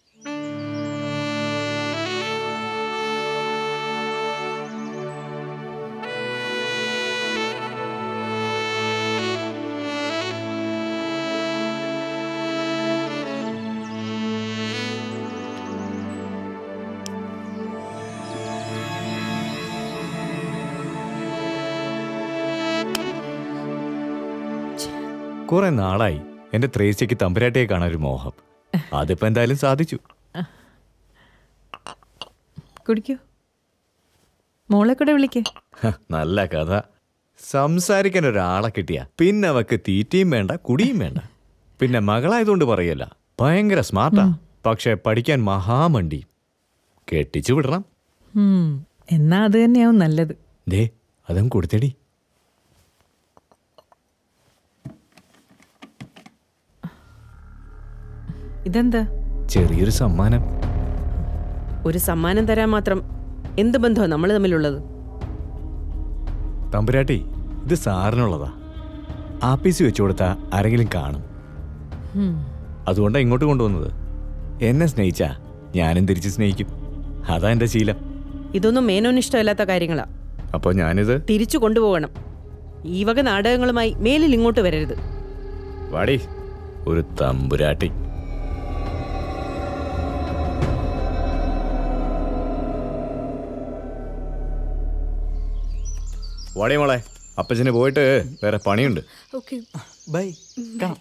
കുറെ നാളായി എന്റെ ത്രേസ്യക്ക് തമ്പുരാട്ടിയെ കാണാൻ ഒരു മോഹം അതിപ്പോ എന്തായാലും സാധിച്ചു കുടിക്കൂ മോളെ കൂടെ വിളിക്കേ ഹ, നല്ല കഥ സംസാരിക്കാൻ ഒരാളെ കിട്ടിയ പിന്നെ അവക്ക് തീറ്റയും വേണ്ട കുടിയും വേണ്ട പിന്നെ മകളായതുകൊണ്ട് പറയല്ല ഭയങ്കര സ്മാർട്ടാ പക്ഷെ പഠിക്കാൻ മഹാമണ്ടി കെട്ടിച്ചു വിടണം ഉം, എന്നാ അത് തന്നെയാവും നല്ലത് ദേ അതും കൊടുത്തേടി ഇതെന്താ ചെറിയൊരു സമ്മാനം ഒരു സമ്മാനം തരാൻ മാത്രം എന്ത് ബന്ധമാണ് നമ്മൾ തമ്മിലുള്ളത് തമ്പുരാട്ടി ഇത് സാറിനുള്ളതാ ആപ്പീസ് വെച്ചു കൊടുത്താ ആരെങ്കിലും കാണും ഉം. അതുകൊണ്ടാണ് ഇങ്ങോട്ട് കൊണ്ടുവന്നത് എന്നെ സ്നേഹിച്ചാ ഞാനും തിരിച്ച് സ്നേഹിക്കും അതാ എൻ്റെ ശീലം ഇതൊന്നും മേനോന് ഇഷ്ടമല്ലാത്ത കാര്യങ്ങളാ അപ്പോൾ ഞാനിത് തിരിച്ചു കൊണ്ടുപോകണം ഈ വക നാടകങ്ങളുമായി മേലിൽ ഇങ്ങോട്ട് വരരുത് വാടി ഒരു തമ്പുരാട്ടി വാടി മോളെ അപ്പച്ചന് പോയിട്ട് വേറെ പണിയുണ്ട് ഓക്കെ ബൈ കാണാം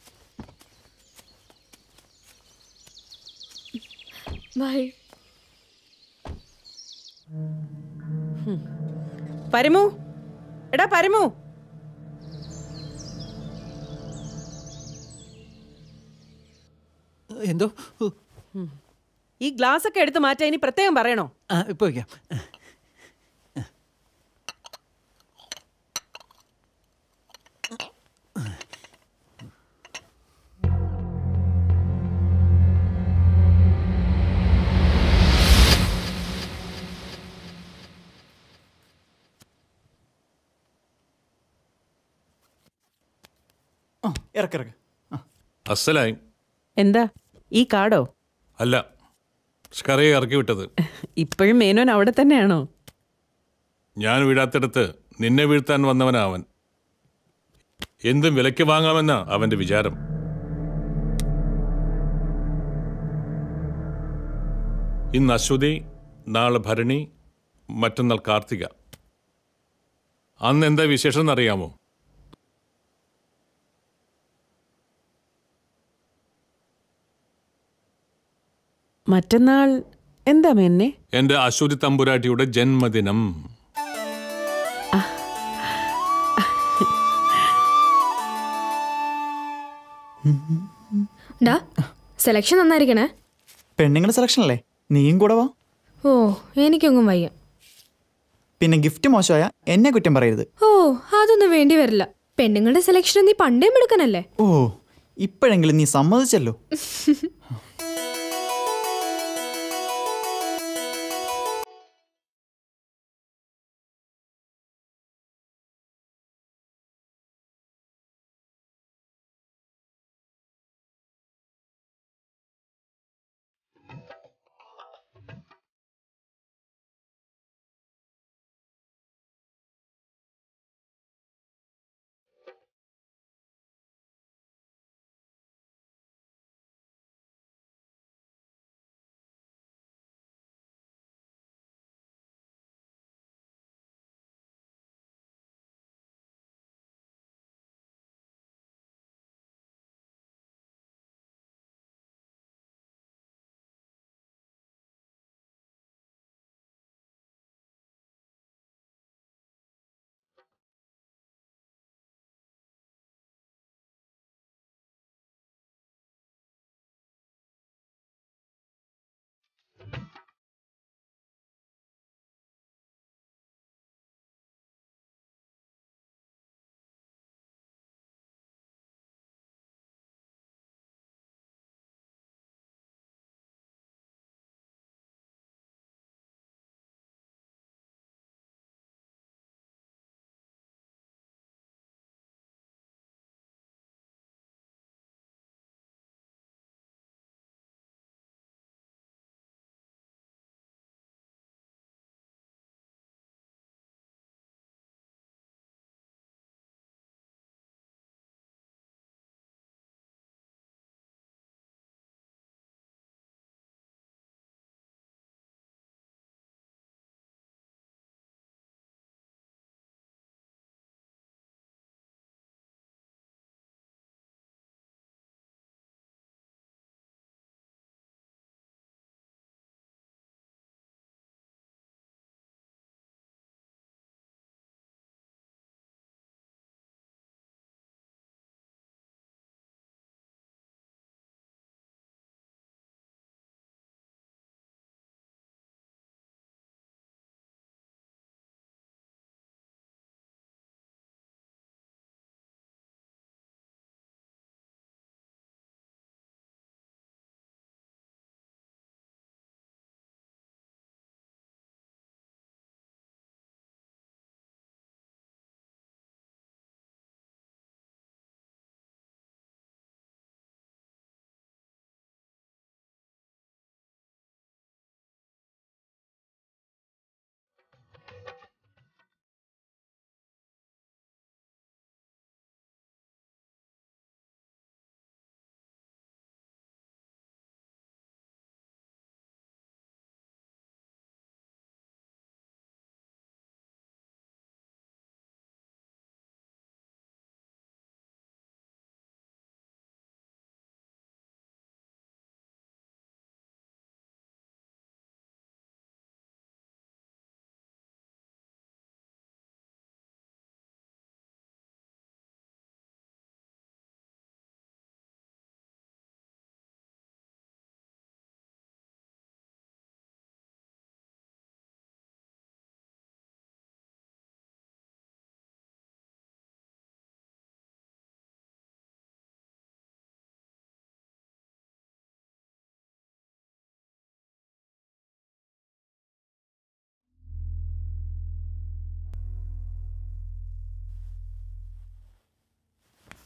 ബൈ പരമു എടാ പരമു എന്തോ ഈ ഗ്ലാസ് ഒക്കെ എടുത്ത് മാറ്റാൻ ഇനി പ്രത്യേകം പറയണോ ആ ഇപ്പൊ വയ്ക്കാം ഇറക്കിറക്ക് അസലായി എന്താ ഈ കാടോ അല്ല സ്കറിയെ ഇറക്കി വിട്ടത് ഇപ്പോഴും മേനോൻ അവിടെ തന്നെയാണോ ഞാൻ വീഴാത്തിടത്ത് നിന്നെ വീഴ്ത്താൻ വന്നവനാ അവൻ എന്തും വിലയ്ക്ക് വാങ്ങാമെന്നാ അവന്റെ വിചാരം ഇന്ന് അശ്വതി നാളെ ഭരണി മറ്റന്നാൾ കാർത്തിക അന്ന് എന്താ വിശേഷം എന്നറിയാമോ മറ്റന്നാൾ എന്താ മേന്നെ എന്റെ അശ്വതി തമ്പുരാട്ടിയുടെ ജന്മദിനം ഡാ സെലക്ഷൻ നന്നായിരിക്കണേ പെണ്ണുങ്ങളുടെ സെലക്ഷൻ അല്ലേ നീയും കൂടെ വാ ഓ എനിക്കൊന്നും വയ്യ പിന്നെ ഗിഫ്റ്റ് മോശമായ എന്നെ കുറ്റം പറയരുത് ഓ അതൊന്നും വേണ്ടി വരില്ല പെണ്ണുങ്ങളുടെ സെലക്ഷൻ നീ പണ്ടേ എടുക്കണല്ലേ ഓ ഇപ്പോഴെങ്കിലും നീ സമ്മതിച്ചല്ലോ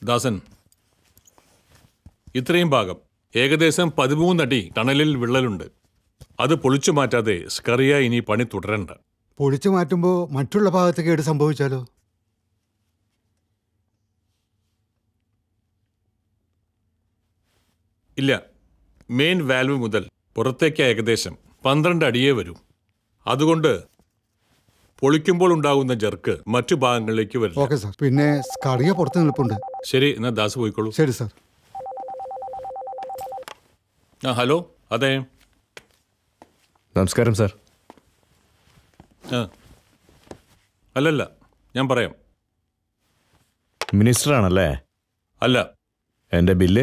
ദാസൻ ഇത്രയും ഭാഗം ഏകദേശം പതിമൂന്നടി ടണലിൽ വിള്ളലുണ്ട് അത് പൊളിച്ചു മാറ്റാതെ സ്കറിയ ഇനി പണി തുടരണ്ട പൊളിച്ചു മാറ്റുമ്പോൾ മറ്റുള്ള ഭാഗത്ത് കേട് സംഭവിച്ചാലോ ഇല്ല മെയിൻ വാൽവ് മുതൽ പുറത്തേക്ക് ഏകദേശം പന്ത്രണ്ട് അടിയേ വരും അതുകൊണ്ട് പൊളിക്കുമ്പോൾ ഉണ്ടാകുന്ന ജർക്ക് മറ്റു ഭാഗങ്ങളിലേക്ക് വരും ഓക്കെ സാർ പിന്നെ സ്കറിയ പുറത്ത് നിൽപ്പുണ്ട് ശരി എന്നാ ദാസ് പോയിക്കോളൂ ശരി സാർ ആ ഹലോ അതെ നമസ്കാരം സാർ ആ അല്ലല്ല ഞാൻ പറയാം മിനിസ്റ്ററാണല്ലേ അല്ല എൻ്റെ ബില്ല്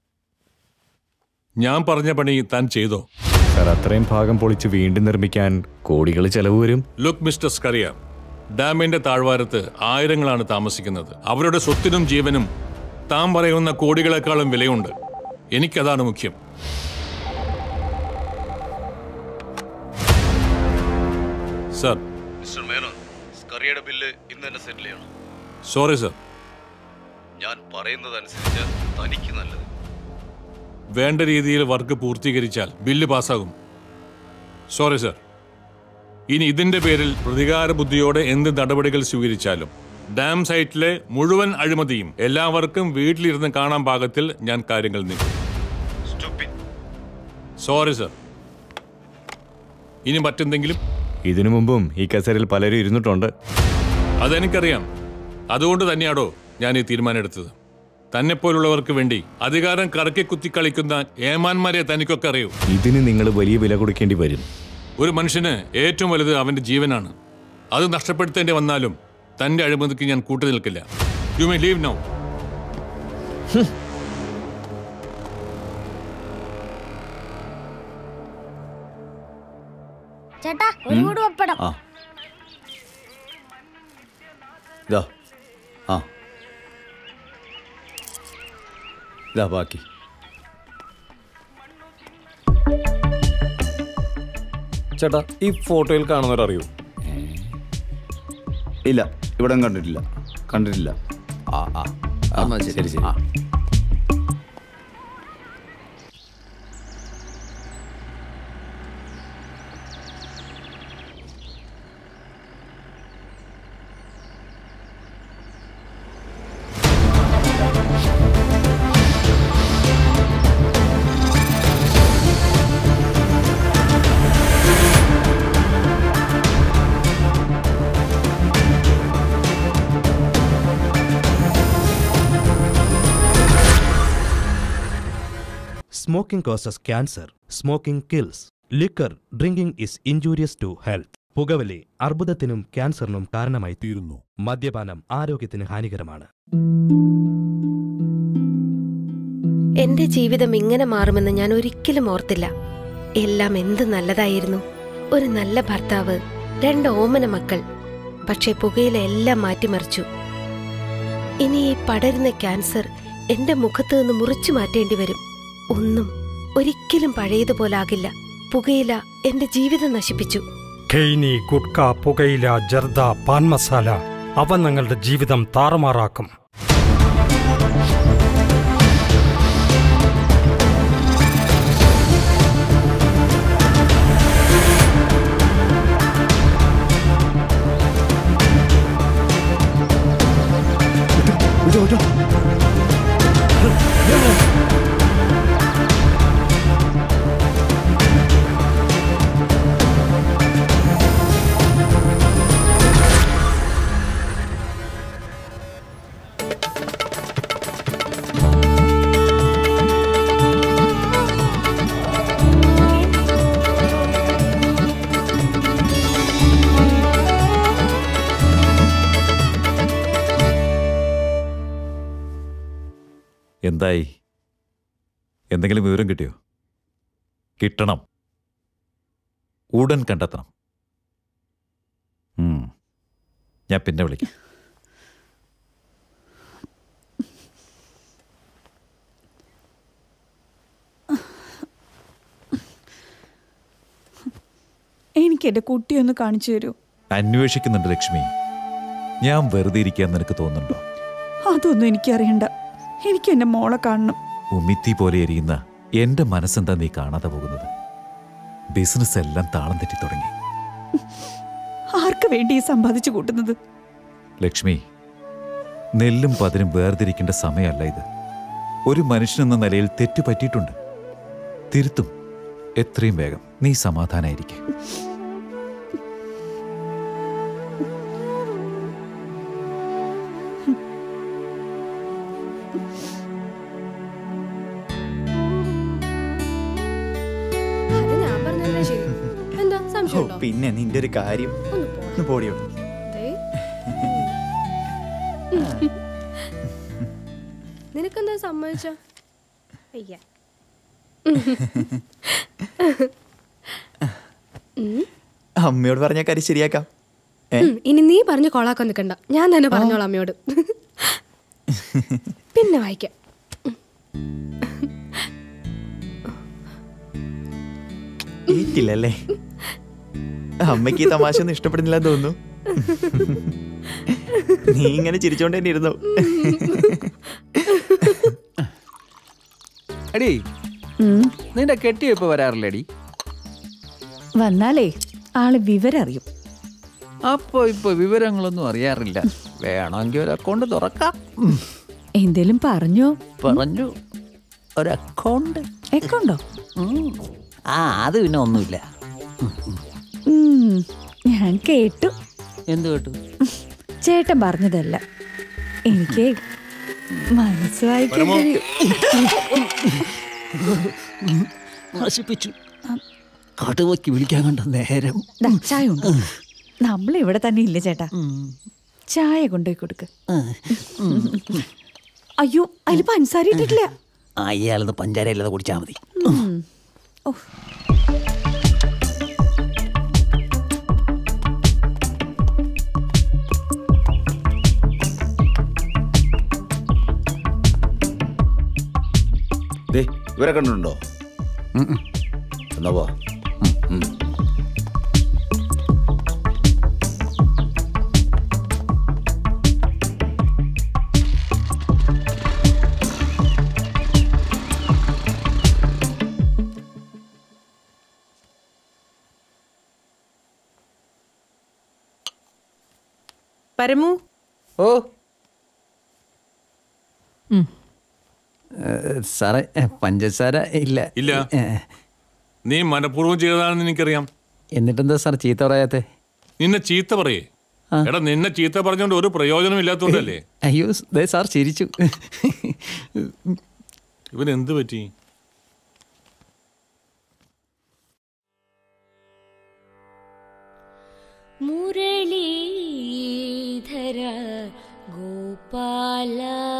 ഞാൻ പറഞ്ഞ പണി താൻ ചെയ്തോ സാർ അത്രയും ഭാഗം പൊളിച്ച് വീണ്ടും നിർമ്മിക്കാൻ കോടികൾ ചെലവ് വരും ലുക്ക് മിസ്റ്റർ സ്കറിയ ഡാമിന്റെ താഴ്വാരത്ത് ആയിരങ്ങളാണ് താമസിക്കുന്നത് അവരുടെ സ്വത്തിനും ജീവനും താൻ പറയുന്ന കോടികളെക്കാളും വിലയുണ്ട് എനിക്കതാണ് മുഖ്യം സർ മിസ്റ്റർ മേനോൻ സ്കറിയയുടെ ബില്ല് ഇന്ന് തന്നെ സെറ്റിൽ ചെയ്യണം സോറി സർ ഞാൻ പറയുന്നതനുസരിച്ച് തനിക്ക് നല്ലത് വേണ്ട രീതിയിൽ വർക്ക് പൂർത്തീകരിച്ചാൽ ബില്ല് പാസ്സാകും സോറി സർ ഇനി ഇതിന്റെ പേരിൽ പ്രതികാര ബുദ്ധിയോടെ എന്ത് നടപടികൾ സ്വീകരിച്ചാലും ഡാം സൈറ്റിലെ മുഴുവൻ അഴിമതിയും എല്ലാവർക്കും വീട്ടിലിരുന്ന് കാണാൻ പാകത്തിൽ ഞാൻ കാര്യങ്ങൾ നീക്കും സോറി സർ ഇനി മറ്റെന്തെങ്കിലും ഇതിനു മുമ്പും ഈ കസേരയിൽ പലരും ഇരുന്നിട്ടുണ്ട് അതെനിക്കറിയാം അതുകൊണ്ട് തന്നെയാണോ ഞാൻ ഈ തീരുമാനം എടുത്തത് തന്നെപ്പോലുള്ളവർക്ക് വേണ്ടി അധികാരം കറക്കി കുത്തി കളിക്കുന്ന ഏമാന്മാരെ തനിക്കൊക്കെ അറിയൂ ഇതിന് നിങ്ങൾ വലിയ വില കൊടുക്കേണ്ടി വരും ഒരു മനുഷ്യന് ഏറ്റവും വലുത് അവന്റെ ജീവനാണ് അത് നഷ്ടപ്പെടുത്തേണ്ടി വന്നാലും തന്റെ അഴിമതിക്ക് ഞാൻ കൂട്ടു നിൽക്കില്ല യു മേ ലീവ് നൗ ചേട്ടാ ഒരു കൂട് പപ്പടം ആ ഇതാ ആ ഇതാ ബാക്കി ചേട്ടാ ഈ ഫോട്ടോയിൽ കാണുന്നവരറിയോ ഇല്ല ഇവിടെ കണ്ടിട്ടില്ല കണ്ടിട്ടില്ല ആ ആ ആ, എന്നാ ശരി. ശരി ശരി ആ. Smoking causes cancer. Smoking kills. Liquor drinking is injurious to health. പുകവലി അർബുദത്തിനും ക്യാൻസറിനും കാരണമായി തീരുന്നു മദ്യപാനം ആരോഗ്യത്തിന് ഹാനികരമാണ് എന്റെ ജീവിതം ഇങ്ങനെ മാറുമെന്ന് ഞാൻ ഒരിക്കലും ഓർത്തില്ല എല്ലാം എന്ത് നല്ലതായിരുന്നു ഒരു നല്ല ഭർത്താവ് രണ്ട് ഓമന മക്കൾ പക്ഷേ പുകയില എല്ലാം മാറ്റിമറിച്ചു ഇനി ഈ പടരുന്ന ക്യാൻസർ എന്റെ മുഖത്ത് നിന്ന് മുറിച്ചു മാറ്റേണ്ടി വരും ഒന്നും ഒരിക്കലും പഴയതുപോലാകില്ല പുകയില എന്റെ ജീവിതം നശിപ്പിച്ചു ഖെയ്നി ഗുഡ്ക പുകയില ജർദ പാൻ മസാല അവ നിങ്ങളുടെ ജീവിതം താറുമാറാക്കും എന്തായി എന്തെങ്കിലും വിവരം കിട്ടിയോ കിട്ടണം ഉടൻ കണ്ടെത്തണം ഉം. ഞാൻ പിന്നെ വിളിക്കാം എനിക്ക് എൻ്റെ കുട്ടിയൊന്ന് കാണിച്ചു തരൂ അന്വേഷിക്കുന്നുണ്ട് ലക്ഷ്മി ഞാൻ വെറുതെ ഇരിക്കാൻ നിനക്ക് തോന്നുന്നുണ്ടോ അതൊന്നും എനിക്കറിയണ്ട എനിക്ക് എൻ്റെ മോളെ കാണണം ഉമിത്തി പോലെ എരിയുന്ന എന്റെ മനസ്സെന്താ നീ കാണാതെ പോകുന്നത് ബിസിനസ് എല്ലാം താളം തെറ്റി തുടങ്ങി ആർക്ക് വേണ്ടി ഈ സമ്പാദിച്ചു കൂട്ടുന്നത് ലക്ഷ്മി നെല്ലും പതിരും വേർതിരിക്കേണ്ട സമയമല്ല ഇത് ഒരു മനുഷ്യനെന്ന നിലയിൽ തെറ്റു പറ്റിയിട്ടുണ്ട് തിരുത്തും എത്രയും വേഗം നീ സമാധാനായിരിക്കെ അത് ഞാൻ പറഞ്ഞതല്ലേ ശരി എന്താ ഓ, സംശയമുണ്ടോ പിന്നെ നിന്റെ ഒരു കാര്യം ഒന്ന് പോടിയോ ദേ. നിനക്കെന്താ സമ്മതിച്ച അയ്യ ഉം. അമ്മയോട് പറഞ്ഞ കാര്യം ശരിയാക്കാം ഏ ഉം, ഇനി നീ പറഞ്ഞ് കൊളാക്കാൻ നിൽക്കണ്ട ഞാൻ തന്നെ പറഞ്ഞോളാം അമ്മയോട് പിന്നെ വായിക്കാം ഏറ്റില്ലല്ലേ അമ്മയ്ക്ക് ഈ തമാശ ഒന്നും ഇഷ്ടപ്പെടുന്നില്ല തോന്നുന്നു നീ ഇങ്ങനെ ചിരിച്ചോണ്ട് തന്നെ ഇരുന്നു എടി നിന്റെ കെട്ടിയോ ഇപ്പൊ വരാറില്ലേടി വന്നാലേ ആള് വിവരം അറിയും അപ്പൊ ഇപ്പൊ വിവരങ്ങളൊന്നും അറിയാറില്ല വേണമെങ്കിൽ ഒരു അക്കൗണ്ട് തുറക്കാം എന്തേലും പറഞ്ഞോ പറഞ്ഞു ഒരു അക്കൗണ്ട് എക്കോണ്ടോ ആ അത് പിന്നെ ഒന്നുമില്ല ഉം, ഞാൻ കേട്ടു എന്ത് കേട്ടു ചേട്ടൻ പറഞ്ഞതല്ല എനിക്ക് മനസ്സ് വായിക്കാൻ പരമോ. കഴിയും നശിപ്പിച്ചു കടുവയ്ക്ക് വിളിക്കാൻ കണ്ട നേരം ദാ, ചായ ഉണ്ട് നമ്മൾ ഇവിടെ തന്നെ ഇല്ല ചേട്ടാ ചായ കൊണ്ടുപോയി കൊടുക്ക് അയ്യോ അതിൽ പഞ്ചസാര ഇട്ടിട്ടില്ല അയാളത് പഞ്ചാര ഇല്ലാതെ കുടിച്ചാൽ മതി ഉം. ഓ ദേ ഇവരെ കണ്ടിട്ടുണ്ടോ എന്നാ പോ ഉം. പരമു ഓ സാറേ ഏ, പഞ്ചസാര ഇല്ല ഇല്ല. ഏ, നീ മനഃപൂർവ്വം ചെയ്തതാണെന്ന് എനിക്കറിയാം എന്നിട്ടെന്താ സാർ ചീത്ത പറയാത്തെ നിന്നെ ചീത്ത പറയേ എടാ നിന്നെ ചീത്ത പറഞ്ഞുകൊണ്ട് ഒരു പ്രയോജനം ഇല്ലാത്തതുകൊണ്ടല്ലേ അയ്യോ ദേ സാർ ചിരിച്ചു ഇവൻ എന്ത് പറ്റി മുരളീധര ഗോപാല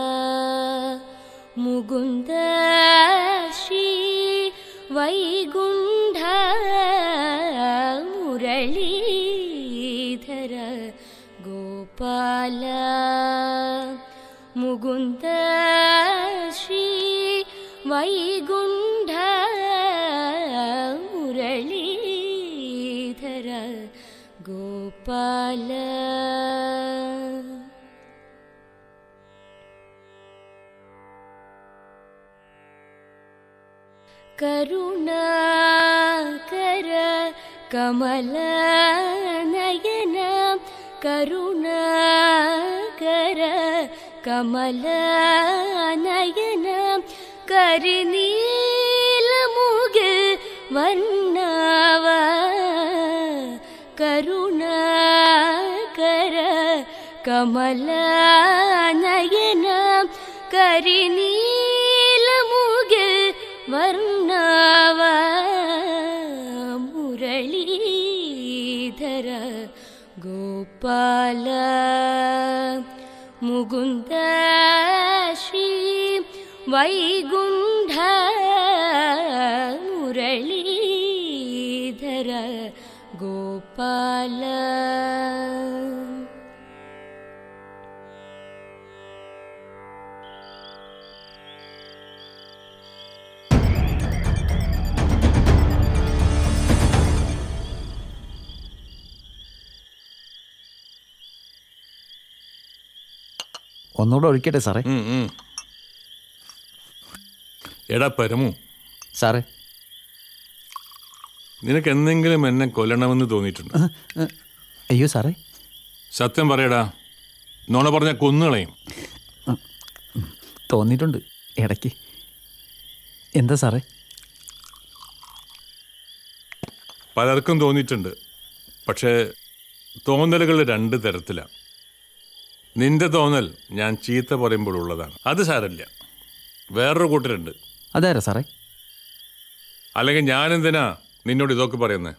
മുകുന്ദ ശ്രീ വൈകുണ്ഠ മുരളീധര ഗോപാല മുകുന്ദ ശ്രീ വൈകുണ്ഠ മുരളീധര ഗോപാല കരുണാകര കമല നയന കരുണാകര കമല നയന കരിനീലമുകിൽ വണ്ണാവ കരുണാകര കമല നയന കരിനീലമുകിൽ വർണ്ണാവ മുരളീധര ഗോപാല മുകുന്ദ ശ്രീ വൈകുണ്ഠ മുരളീധര ഗോപാല ഒന്നുകൂടെ ഒഴിക്കട്ടെ സാറേ ഉം, ഉം. എടാ പരമു സാറേ നിനക്ക് എന്തെങ്കിലും എന്നെ കൊല്ലണമെന്ന് തോന്നിയിട്ടുണ്ട് അയ്യോ സാറേ സത്യം പറയടാ നോണ പറഞ്ഞ കൊന്നുകളയും തോന്നിയിട്ടുണ്ട് ഇടയ്ക്ക് എന്താ സാറേ പലർക്കും തോന്നിയിട്ടുണ്ട് പക്ഷേ തോന്നലുകൾ രണ്ട് തരത്തിലാണ് നിന്റെ തോന്നൽ ഞാൻ ചീത്ത പറയുമ്പോഴുള്ളതാണ് അത് സാരമില്ല വേറൊരു കൂട്ടരുണ്ട് അതാരാ സാറേ അല്ലെങ്കിൽ ഞാൻ എന്തിനാ നിന്നോട് ഇതൊക്കെ പറയുന്നത്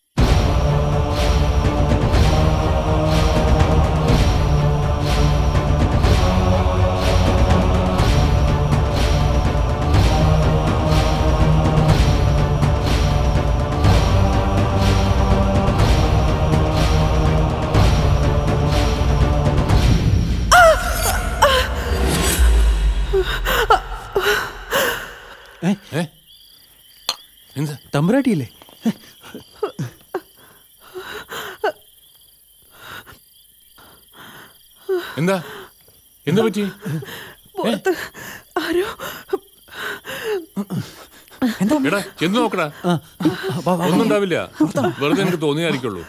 എന്താ തമ്പുരാട്ടിയില്ലേ എന്താ എന്താ പറ്റി പുറത്ത് ആരോ എടാ എന്ത് നോക്കടാ ഒന്നും ഉണ്ടാവില്ല വെറുതെ എനിക്ക് തോന്നിയായിരിക്കുള്ളൂ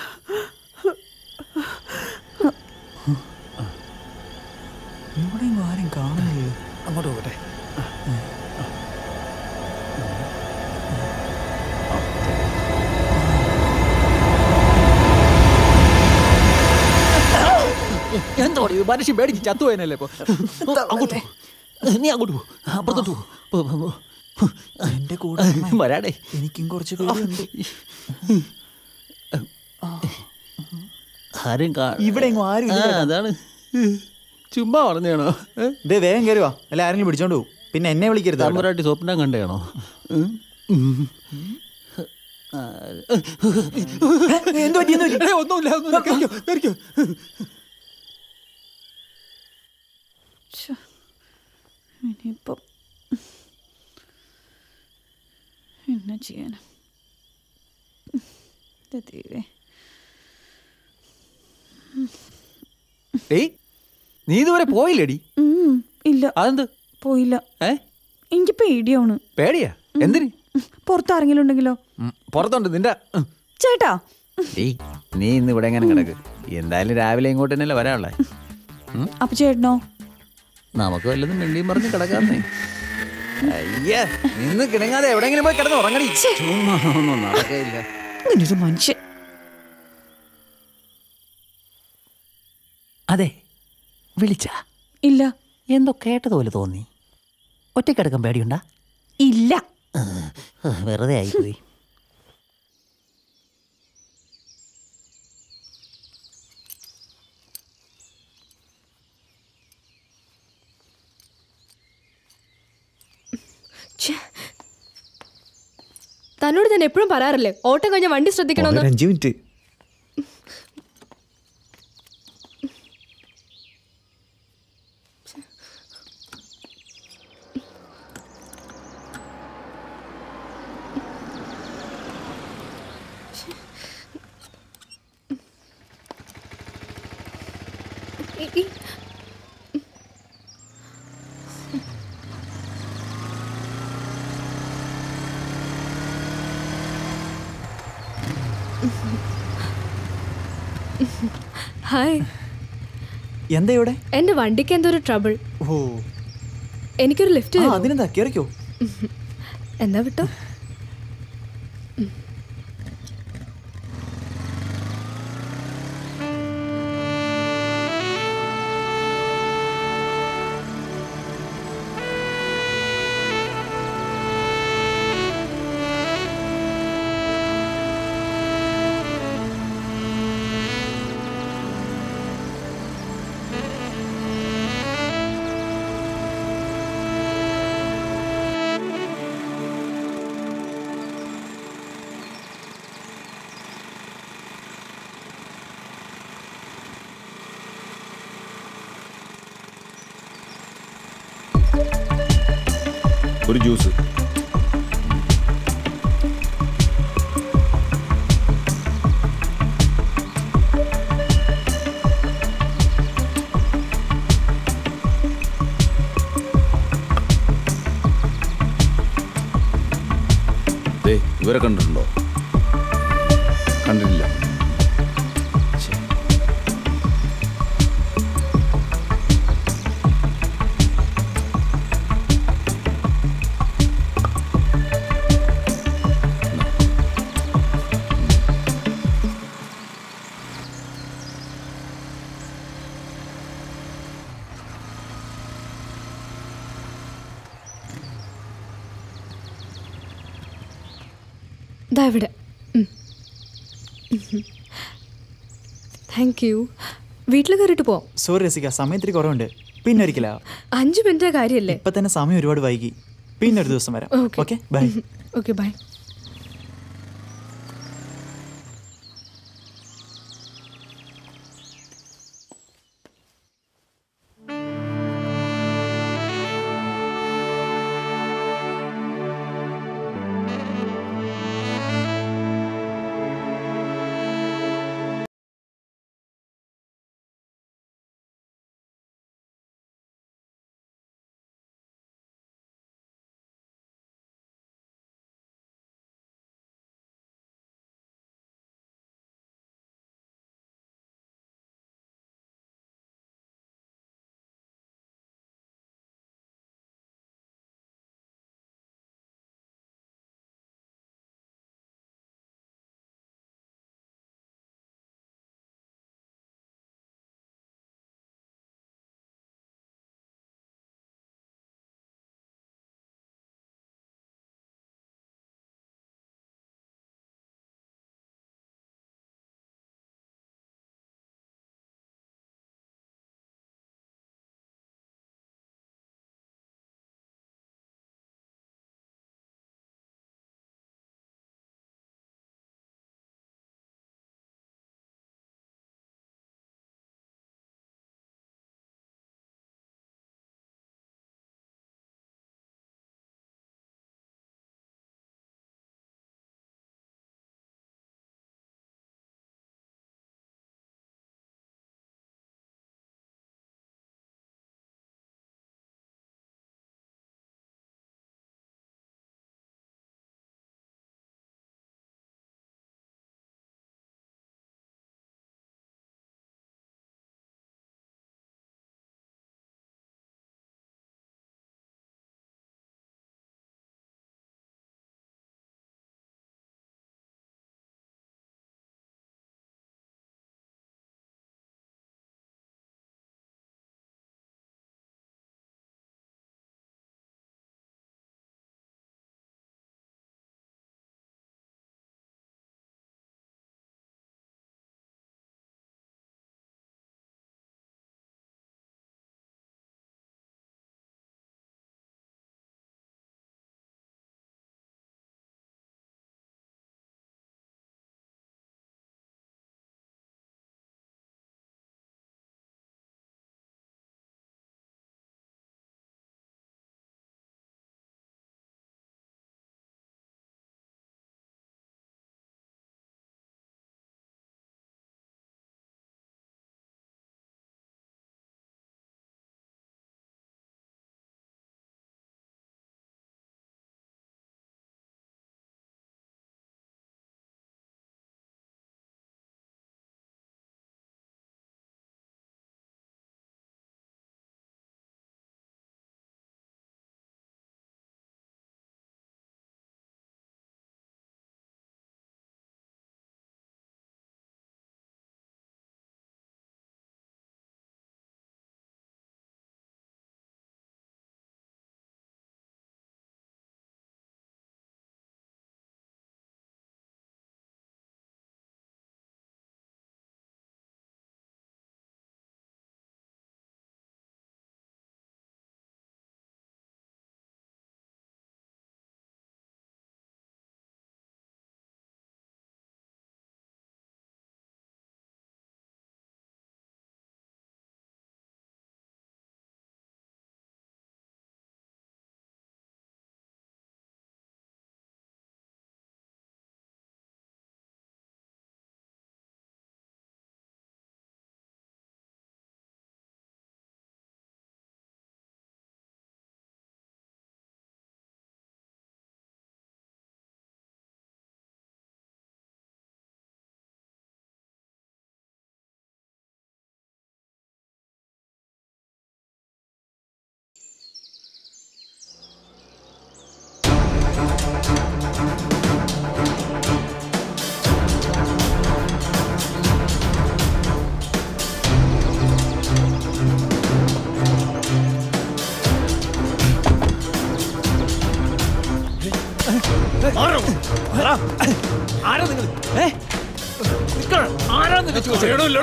ഇവിടെയെങ്കിലും ആരും കാണുന്നില്ല അങ്ങോട്ട് പോകട്ടെ എന്താ പറയുക മനുഷ്യൻ പേടിച്ച് ചത്തുപോയനല്ലേ ഇപ്പൊ അങ്ങോട്ട് പോ. നീ അങ്ങോട്ട് പോ അപ്പുറത്തോട്ട് പോ. പോ പോ, പോ. എന്റെ കൂടെ വരാടേ എനിക്കും കുറച്ച് പേരുണ്ട് ആരും കാ- ഇവിടെ എങ്ങും ആരും ഇല്ല ആ, ചേട്ടാ. അതാണ് ചുമ്മാ പറഞ്ഞാണോ ദേ വേഗം കയറി വാ അല്ല ആരെങ്കിലും പിടിച്ചോണ്ട് പോകും പിന്നെ എന്നെ വിളിക്കരുത് കേട്ടോ. തമ്പുരാട്ടി സ്വപ്നം കണ്ടയാണോ എന്ത് പറ്റി, എന്ത് പറ്റി? ഒന്നുമില്ല ഒന്നുമില്ല കേറിക്കോ, കേറിക്കോ. ശ്ശോ. ഇനിയിപ്പം എന്നാ ചെയ്യാനാ ഇത് ദൈവേ. ഏയ് നീ ഇതുവരെ പോയില്ലേടി ഉം, ഇല്ല അതെന്ത് പോയില്ല ഏ എനിക്ക് പേടിയാണ് പേടിയാ എന്തിന് പുറത്താരെങ്കിലും ഉണ്ടെങ്കിലോ ഉം, പുറത്തുണ്ട് നിന്റെ ഉം. ചേട്ടാ ഏയ് നീ ഇന്ന് ഇവിടെ എങ്ങനെ കിടക്ക് എന്തായാലും രാവിലെ ഇങ്ങോട്ട് തന്നെയല്ലേ വരാനുള്ളേ അപ്പൊ ചേട്ടനോ നമുക്ക് വല്ലതും വെള്ളിയും പറഞ്ഞ് കിടക്കാന്നേ അയ്യേ നിന്ന് കിണങ്ങാതെ എവിടെയെങ്കിലും പോയി കിടന്ന് ഉറങ്ങടി ചുമ്മാ ഒന്നും നടക്കയില്ല ഇങ്ങനൊരു മനുഷ്യൻ അതെ വിളിച്ച ഇല്ല എന്തോ കേട്ടതുപോലെ തോന്നി ഒറ്റക്കിടക്കാൻ പേടിയുണ്ടാ ഇല്ല വെറുതെ ആയിപ്പോയി തന്നോട് ഞാൻ എപ്പോഴും പറയാറില്ലേ ഓട്ടം കഴിഞ്ഞ വണ്ടി ശ്രദ്ധിക്കണമെന്ന് അഞ്ചു മിനിറ്റ് ഈ- ഈ- ഹായ് എന്താ ഇവിടെ എന്റെ വണ്ടിക്ക് എന്തോ ഒരു ട്രബിൾ ഓ എനിക്കൊരു ലിഫ്റ്റ് ആ തരുമോ? അതിനെന്താ കേറിക്കോ എന്നാ വിട്ടോ ഒരു ജ്യൂസ് ഏയ് ഇവരെ കണ്ടിട്ടുണ്ടോ കണ്ടിട്ടില്ല ദാ ഇവിടെ താങ്ക് യു വീട്ടിൽ കയറിയിട്ട് പോവാം സോറി രസിക സമയത്തിരി കുറവുണ്ട് പിന്നെ ഒരിക്കലാ അഞ്ചു മിനിറ്റ് കാര്യല്ലേ ഇപ്പൊ തന്നെ സമയം ഒരുപാട് വൈകി പിന്നെ ഒരു ദിവസം വരാം ഓക്കെ ബൈ ഓക്കെ ബൈ ആരാ നിങ്ങൾ ഏ നിക്കണം. ആരാന്ന് ചോദിച്ചോ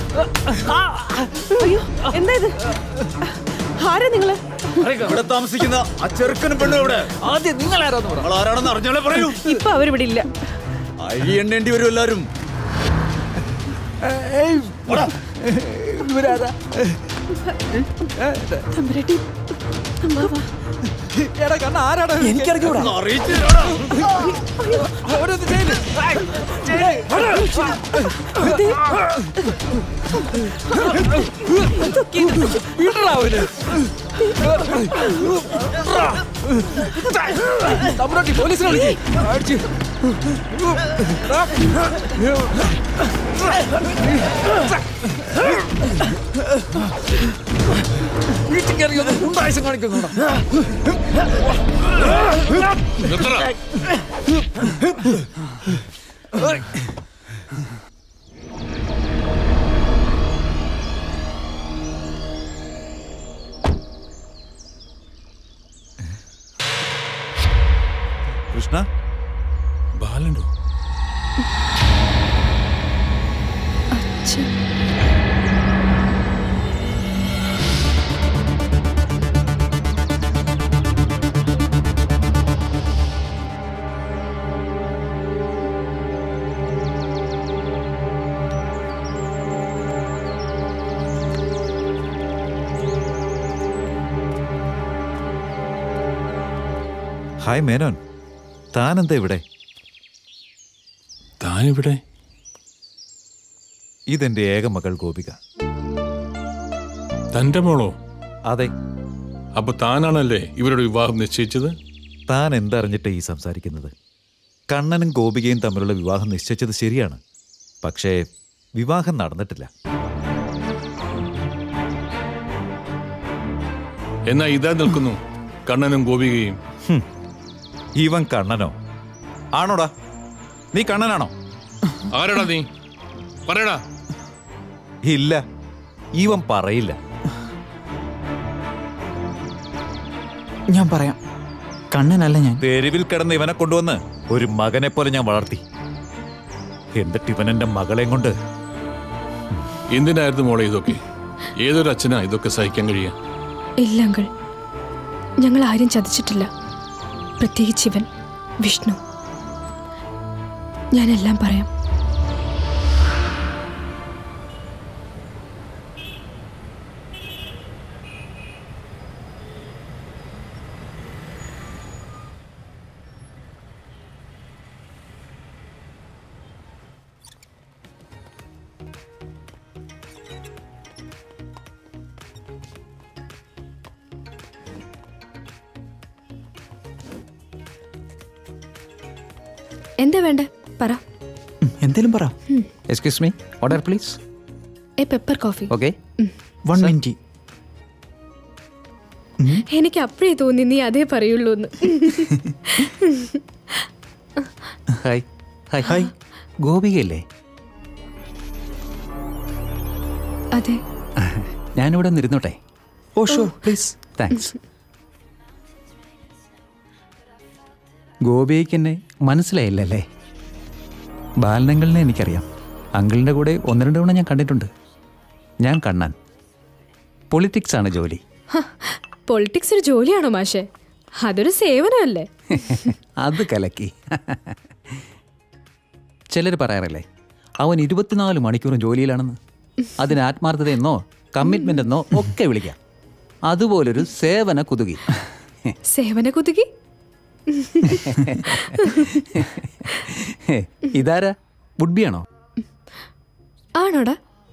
അയ്യോ എന്താ ഇത് ആരാ നിങ്ങള് ഇവിടെ താമസിക്കുന്ന ആ ചെറുക്കനും പെണ്ണും ഇവിടെ ആദ്യം നിങ്ങൾ ആരാന്ന് പറ ആരാണെന്ന് അറിഞ്ഞാലേ പറയൂ ഇപ്പൊ അവരിവിടെ ഇല്ല അഴി എണ്ണേണ്ടി വരും എല്ലാരും ഇവരാരാ തമ്പുരാട്ടി വാ, വാ. എടാ കണ്ണ ആരാടാ എനിക്കറിഞ്ഞൂടാ. ഓരോന്ന് ചെയ്യില്ല തമ്മിലോട്ടി പോലീസിനെ വിളിക്ക് അടിച്ച് വീട്ടിൽ കയറി ഒന്ന് ഗുണ്ടായുസം കാണിക്കുന്നുണ്ടോ കൃഷ്ണ ബാലണ്ടോ ഹായ് മേനോൻ താനെന്താ ഇവിടെ താനിവിടെ ഇതെന്റെ ഏക മകൾ ഗോപിക തന്റെ മോളോ അതെ അപ്പൊ താനാണല്ലേ ഇവരുടെ വിവാഹം നിശ്ചയിച്ചത് താൻ എന്തറിഞ്ഞിട്ട് ഈ സംസാരിക്കുന്നത് കണ്ണനും ഗോപികയും തമ്മിലുള്ള വിവാഹം നിശ്ചയിച്ചത് ശരിയാണ് പക്ഷേ വിവാഹം നടന്നിട്ടില്ല എന്നാ ഇതാ നിൽക്കുന്നു കണ്ണനും ഗോപികയും ഹും, ഇവൻ കണ്ണനോ ആണോടാ നീ കണ്ണനാണോ ആരാടാ നീ പറയടാ ഇല്ല ഇവൻ പറയില്ല ഞാൻ പറയാം കണ്ണനല്ല ഞാൻ തെരുവിൽ കിടന്ന് ഇവനെ കൊണ്ടുവന്ന് ഒരു മകനെ പോലെ ഞാൻ വളർത്തി എന്നിട്ട് ഇവൻ എന്റെ മകളെ കൊണ്ട് എന്തിനായിരുന്നു മോളെ ഇതൊക്കെ ഏതൊരു അച്ഛനാ ഇതൊക്കെ സഹിക്കാൻ കഴിയുക ഇല്ല അങ്കിൾ ഞങ്ങൾ ആരും ചതിച്ചിട്ടില്ല പ്രത്യേകിച്ച് ഇവൻ വിഷ്ണു ഞാനെല്ലാം പറയാം എന്താ വേണ്ട പറ എന്തേലും പറ excuse me order please a pepper coffee okay one minute എനിക്ക് അപ്പോഴേ തോന്നി നീ അതേ പറയുള്ളൂ എന്ന് ഹായ് ഹായ് ഹായ് ഗോപികയല്ലേ അതെ ഞാനിവിടെ ഒന്ന് ഇരുന്നോട്ടെ ഓ ഷോ പ്ലീസ് താങ്ക്സ് ഗോപിക്ക് എന്നെ മനസ്സിലായില്ലല്ലേ ബാലനങ്ങളിനെ എനിക്കറിയാം അങ്കിളിൻ്റെ കൂടെ ഒന്ന് രണ്ട് തവണ ഞാൻ കണ്ടിട്ടുണ്ട് ഞാൻ കണ്ണൻ പൊളിറ്റിക്സ് ആണ് ജോലി പൊളിറ്റിക്സ് ഒരു ജോലിയാണോ മാഷെ അതൊരു സേവനമല്ലേ അത് കലക്കി ചിലർ പറയാറില്ലേ അവൻ ഇരുപത്തിനാല് മണിക്കൂറും ജോലിയിലാണെന്ന് അതിന് ആത്മാർത്ഥത എന്നോ കമ്മിറ്റ്മെന്റ് എന്നോ ഒക്കെ വിളിക്കാം അതുപോലൊരു സേവന കുതുകി സേവന കുതുകി ഇതാരാ വുഡ്ബിയാണോ ആണോടാ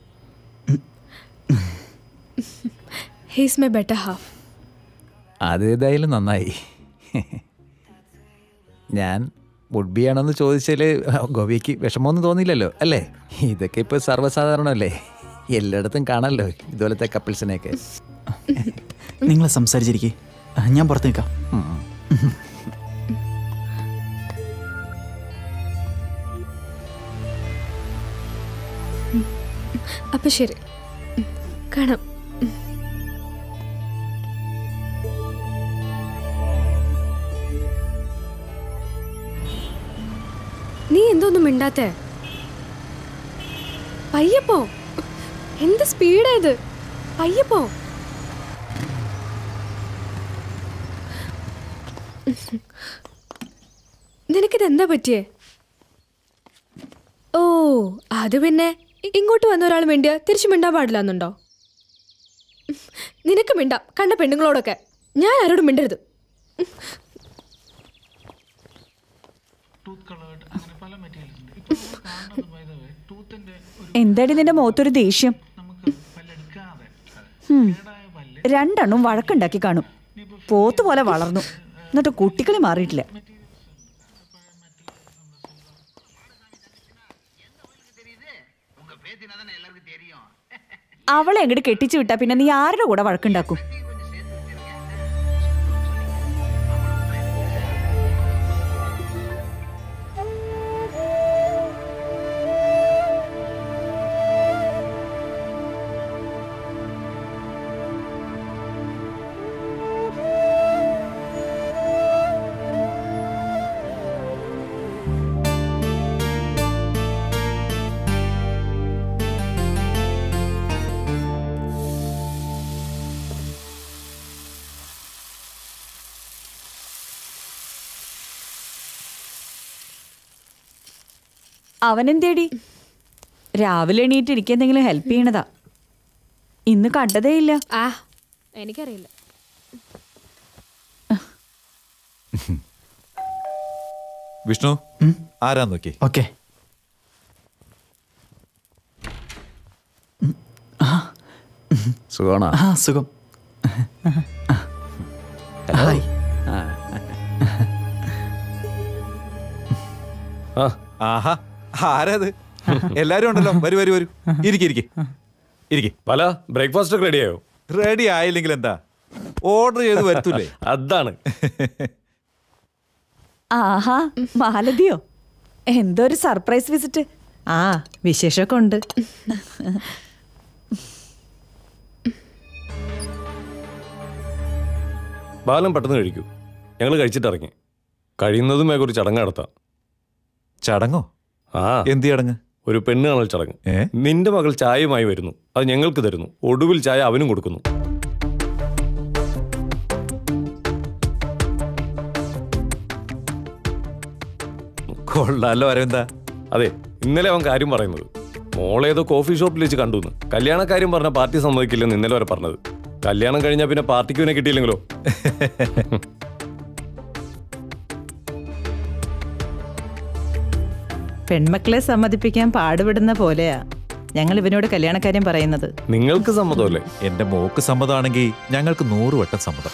ഹീസ് മൈ ബെറ്റർ ഹാഫ് അത് ഏതായാലും നന്നായി ഞാൻ വുഡ്ബിയാണെന്ന് ചോദിച്ചാൽ ഗോപിക്ക് വിഷമമൊന്നും തോന്നിയില്ലല്ലോ അല്ലേ ഇതൊക്കെ ഇപ്പോൾ സർവ്വസാധാരണമല്ലേ എല്ലായിടത്തും കാണാമല്ലോ ഇതുപോലത്തെ കപ്പിൾസിനെയൊക്കെ നിങ്ങൾ സംസാരിച്ചിരിക്കേ ഞാൻ പുറത്ത് നിൽക്കാം അപ്പൊ ശരി കാണാം നീ എന്തോന്നും മിണ്ടാത്തേ പയ്യപ്പോ എന്ത് സ്പീഡാ ഇത് പയ്യപ്പോ നിനക്കിത് എന്താ പറ്റിയേ ഓ അത് പിന്നെ ഇങ്ങോട്ട് വന്ന ഒരാൾ മിണ്ടിയ തിരിച്ചു മിണ്ടാൻ പാടില്ല എന്നുണ്ടോ നിനക്ക് മിണ്ടാം കണ്ട പെണ്ണുങ്ങളോടൊക്കെ ഞാൻ ആരോടും മിണ്ടരുത് എന്താടി നിന്റെ മുഖത്തൊരു ദേഷ്യം ഹും, രണ്ടെണ്ണം വഴക്കുണ്ടാക്കി കാണും പോത്ത് പോലെ വളർന്നു എന്നിട്ട് കുട്ടികളി മാറിയിട്ടില്ല അവളെ എങ്ങോട്ട് കെട്ടിച്ചു വിട്ടാ പിന്നെ നീ ആരുടെ കൂടെ വഴക്കുണ്ടാക്കും അവനെന്തേടി രാവിലെ എണീറ്റ് എനിക്ക് എന്തെങ്കിലും ഹെൽപ്പ് ചെയ്യണതാ ഇന്ന് കണ്ടതേ ഇല്ല ആ എനിക്കറിയില്ല വിഷ്ണു ആരാ നോക്കി ഓക്കെ സുഖമാണോ ആ സുഖം ഹായ് ആഹാ ആരാത് എല്ലാരും ഉണ്ടല്ലോ വരൂ വരൂ വരൂ ഇരിക്കെ ഇരിക്കെ ഇരിക്കെ പല ബ്രേക്ക്ഫാസ്റ്റ് ഒക്കെ റെഡിയായോ റെഡി ആയില്ലെങ്കിൽ എന്താ ഓർഡർ ചെയ്ത് വരത്തൂലേ അതാണ് ആഹാ മാലതിയോ എന്തൊരു സർപ്രൈസ് വിസിറ്റ് ആ വിശേഷമൊക്കെ ഉണ്ട് ബാലം പെട്ടെന്ന് കഴിക്കൂ ഞങ്ങൾ കഴിച്ചിട്ട് ഇറങ്ങി കഴിയുന്നതും വേഗം ഒരു ചടങ്ങ് നടത്താം ചടങ്ങോ ആ എന്ത് ചടങ്ങ് ഒരു പെണ്ണ് കാണൽ ചടങ്ങ് നിന്റെ മകൾ ചായയുമായി വരുന്നു അത് ഞങ്ങൾക്ക് തരുന്നു ഒടുവിൽ ചായ അവനും കൊടുക്കുന്നു കൊള്ളാലോ അരവിന്ദ അതെ ഇന്നലെ അവൻ കാര്യം പറയുന്നത് മോളേതോ കോഫി ഷോപ്പിൽ വെച്ച് കണ്ടു കല്യാണ കാര്യം പറഞ്ഞ പാർട്ടി സമ്മതിക്കില്ലെന്ന് ഇന്നലെ വരെ പറഞ്ഞത് കല്യാണം കഴിഞ്ഞാൽ പിന്നെ പാർട്ടിക്ക് പിന്നെ കിട്ടിയില്ലെങ്കിലോ പെൺമക്കളെ സമ്മതിപ്പിക്കാൻ പാടുപെടുന്ന പോലെയാ ഞങ്ങൾ ഇവനോട് കല്യാണക്കാര്യം പറയുന്നത് നിങ്ങൾക്ക് സമ്മതമല്ലേ എന്റെ മോക്ക് സമ്മതമാണെങ്കിൽ ഞങ്ങൾക്ക് നൂറ് വട്ടം സമ്മതം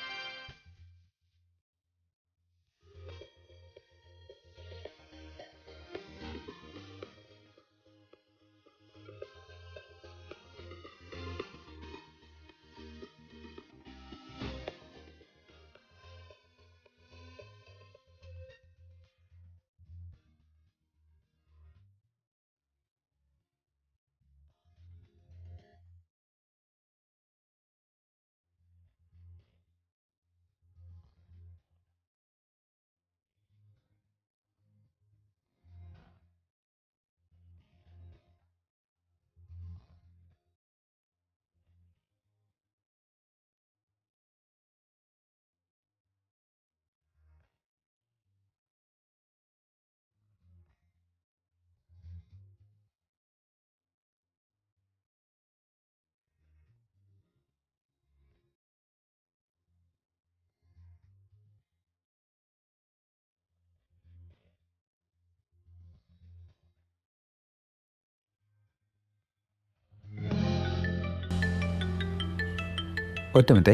ഒറ്റ മിനിറ്റേ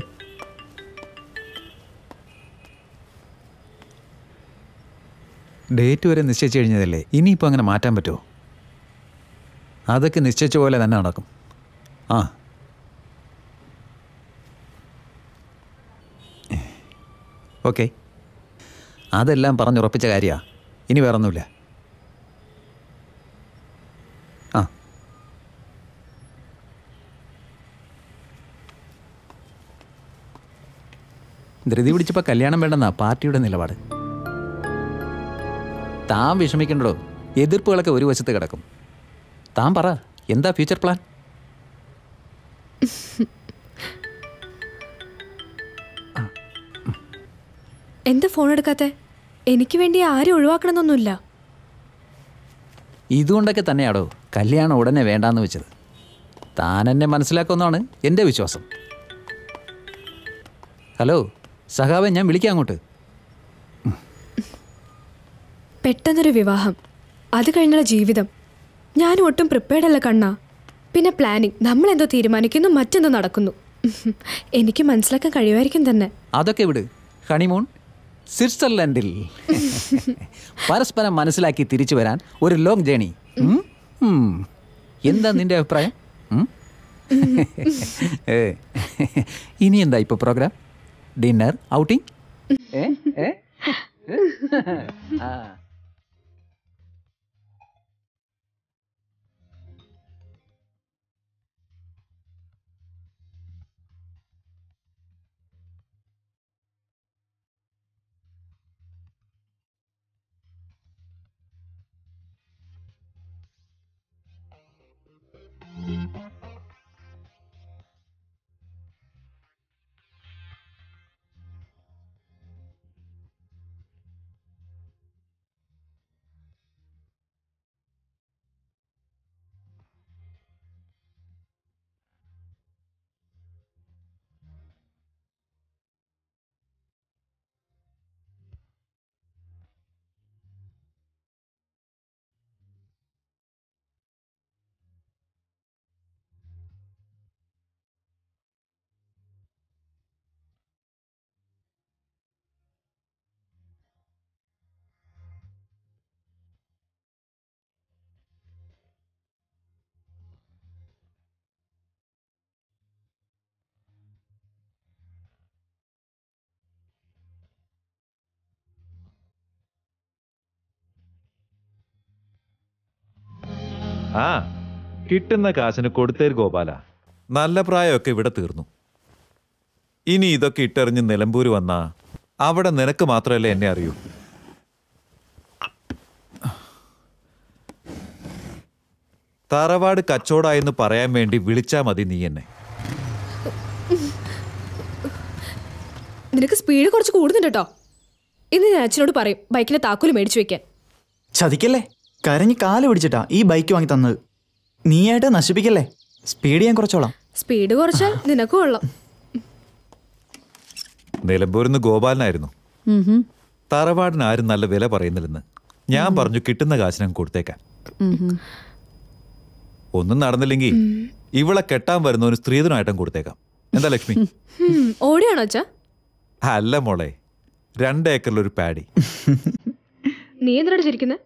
ഡേറ്റ് വരെ നിശ്ചയിച്ചു കഴിഞ്ഞതല്ലേ ഇനിയിപ്പോൾ അങ്ങനെ മാറ്റാൻ പറ്റുമോ അതൊക്കെ നിശ്ചയിച്ച പോലെ തന്നെ നടക്കും ആ ഓക്കെ അതെല്ലാം പറഞ്ഞുറപ്പിച്ച കാര്യമാണ് ഇനി വേറൊന്നുമില്ല ആ ധൃതി പിടിച്ചപ്പോൾ കല്യാണം വേണ്ടെന്നാ പാർട്ടിയുടെ നിലപാട് താൻ വിഷമിക്കണ്ടോ എതിർപ്പുകളൊക്കെ ഒരു വശത്ത് കിടക്കും താൻ പറ എന്താ ഫ്യൂച്ചർ പ്ലാൻ എന്താ ഫോൺ എടുക്കാത്തെ എനിക്ക് വേണ്ടി ആരും ഒഴിവാക്കണമെന്നൊന്നുമില്ല ഇതുകൊണ്ടൊക്കെ തന്നെയാടോ കല്യാണം ഉടനെ വേണ്ടാന്ന് വെച്ചത് താൻ എന്നെ മനസ്സിലാക്കുമെന്നാണ് എൻ്റെ വിശ്വാസം ഹലോ സഖാവെ ഞാൻ വിളിക്കാം അങ്ങോട്ട് പെട്ടെന്നൊരു വിവാഹം അത് കഴിഞ്ഞുള്ള ജീവിതം ഞാൻ ഒട്ടും പ്രിപ്പയർഡ് അല്ല കണ്ണാ പിന്നെ പ്ലാനിങ് നമ്മൾ എന്തോ തീരുമാനിക്കുന്നു മറ്റെന്തോ നടക്കുന്നു എനിക്ക് മനസ്സിലാക്കാൻ കഴിയുമായിരിക്കും തന്നെ അതൊക്കെ വിട് ഹണിമൂൺ സ്വിറ്റ്സർലൻഡിൽ പരസ്പരം മനസ്സിലാക്കി തിരിച്ചു വരാൻ ഒരു ലോങ് ജേണി ഉം? ഉം. എന്താ നിന്റെ അഭിപ്രായം ഉം? ഏ, ഇനി എന്താ ഇപ്പൊ പ്രോഗ്രാം ഡിന്നർ ഔട്ടിംഗ് ഏ ഏ ആ ആ കിട്ടുന്ന കാശിന് കൊടുത്തേര് ഗോപാല നല്ല പ്രായമൊക്കെ ഇവിടെ തീർന്നു ഇനി ഇതൊക്കെ ഇട്ടെറിഞ്ഞ് നിലമ്പൂര് വന്നാ അവിടെ നിനക്ക് മാത്രമല്ലേ എന്നെ അറിയൂ തറവാട് കച്ചോടായെന്ന് പറയാൻ വേണ്ടി വിളിച്ചാ മതി നീ എന്നെ നിനക്ക് സ്പീഡ് കുറച്ച് കൂടുന്നുണ്ട് കേട്ടോ ഇന്ന് ഞാൻ അച്ഛനോട് പറയും ബൈക്കിന്റെ താക്കോല് മേടിച്ചു വെക്കാൻ ചതിക്കല്ലേ കരഞ്ഞ് കാല് പിടിച്ചിട്ടാ ഈ ബൈക്ക് വാങ്ങി തന്നത് നീയായിട്ട് നശിപ്പിക്കല്ലേ സ്പീഡ് ഞാൻ കുറച്ചോളാം സ്പീഡ് കുറച്ചാൽ നിനക്കും കൊള്ളാം നിലമ്പൂരിന്ന് ഗോപാലനായിരുന്നു ഉം തറവാടിന് ആരും നല്ല വില പറയുന്നില്ലെന്ന് ഞാൻ പറഞ്ഞു കിട്ടുന്ന കാശിനും കൊടുത്തേക്കാൻ ഉം ഒന്നും നടന്നില്ലെങ്കിൽ ഇവളെ കെട്ടാൻ വരുന്നവന് സ്ത്രീധനമായിട്ടും കൊടുത്തേക്കാം എന്താ ലക്ഷ്മി ഹും, ഓടിയാണോ അച്ഛാ അല്ല മോളെ രണ്ട് ഏക്കറിലൊരു പാഡി നീ എന്തിനാണ് ചിരിക്കുന്നത്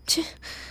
ഛെ.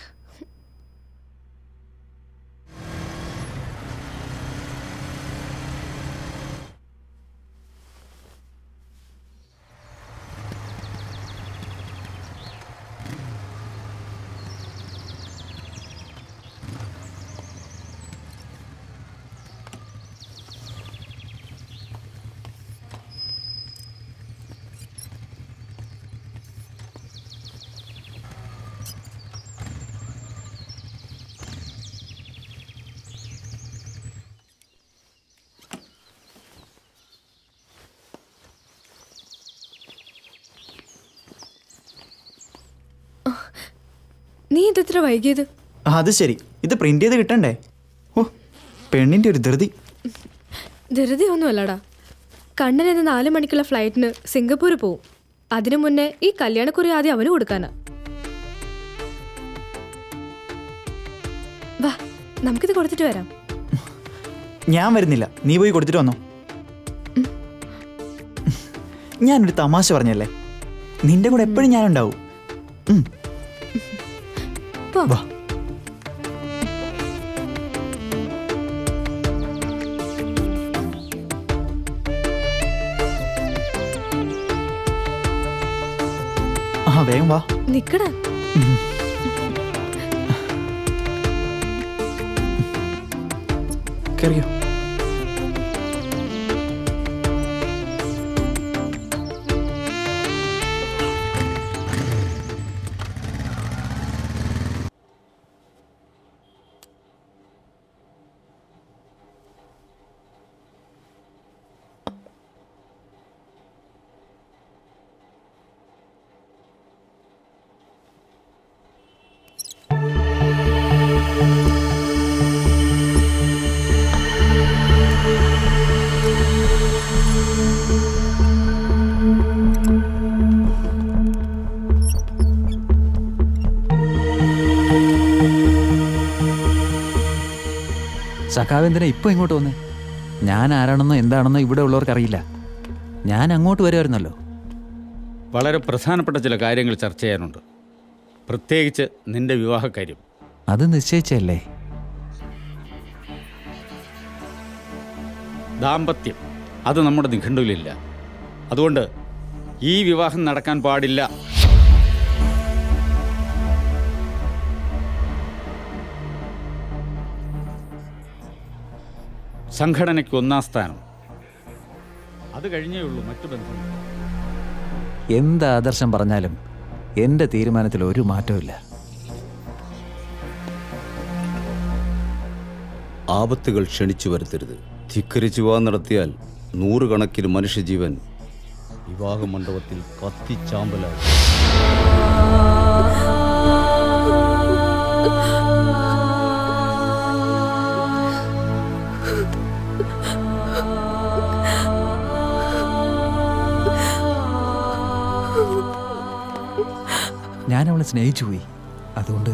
നീ ഇതെത്ര വൈകിയത് അത് ശരി ഇത് പ്രിന്റ് ചെയ്ത് കിട്ടണ്ടേ ഓ പെണ്ണിന്റെ ഒരു ധൃതി ധൃതി ഒന്നുമല്ലടാ കണ്ണൻ എന്ന നാല് മണിക്കുള്ള ഫ്ലൈറ്റിന് സിംഗപ്പൂർ പോവും അതിനു മുന്നേ ഈ കല്യാണക്കുറി ആദ്യം അവന് കൊടുക്കാനാ വാ നമുക്കിത് കൊടുത്തിട്ട് വരാം ഞാൻ വരുന്നില്ല നീ പോയി കൊടുത്തിട്ട് വന്നോ ഞാനൊരു തമാശ പറഞ്ഞല്ലേ നിന്റെ കൂടെ എപ്പോഴും ഞാനുണ്ടാവും ഉം. വാ ആ വേഗം വാ നിക്കടാ കയറിയോ സഖാവ് എന്തിനാ ഇപ്പൊ ഇങ്ങോട്ട് വന്നേ ഞാൻ ആരാണെന്നോ എന്താണെന്നോ ഇവിടെ ഉള്ളവർക്ക് അറിയില്ല ഞാൻ അങ്ങോട്ട് വരുമായിരുന്നല്ലോ വളരെ പ്രധാനപ്പെട്ട ചില കാര്യങ്ങൾ ചർച്ച ചെയ്യാനുണ്ട് പ്രത്യേകിച്ച് നിന്റെ വിവാഹക്കാര്യം അത് നിശ്ചയിച്ചല്ലേ ദാമ്പത്യം അത് നമ്മുടെ നിഘണ്ടുവിലില്ല അതുകൊണ്ട് ഈ വിവാഹം നടക്കാൻ പാടില്ല സംഘടനയ്ക്ക് ഒന്നാം സ്ഥാനം അത് കഴിഞ്ഞേ ഉള്ളൂ മറ്റു ബന്ധങ്ങൾ എന്ത് ആദർശം പറഞ്ഞാലും എൻ്റെ തീരുമാനത്തിൽ ഒരു മാറ്റവും ആപത്തുകൾ ക്ഷണിച്ചു വരുത്തരുത് ധിക്കരിച്ച് വിവാഹം നടത്തിയാൽ നൂറുകണക്കിന് മനുഷ്യജീവൻ വിവാഹ മണ്ഡപത്തിൽ കത്തിച്ചാമ്പലാകും ഞാൻ അവളെ സ്നേഹിച്ചു പോയി അതുകൊണ്ട്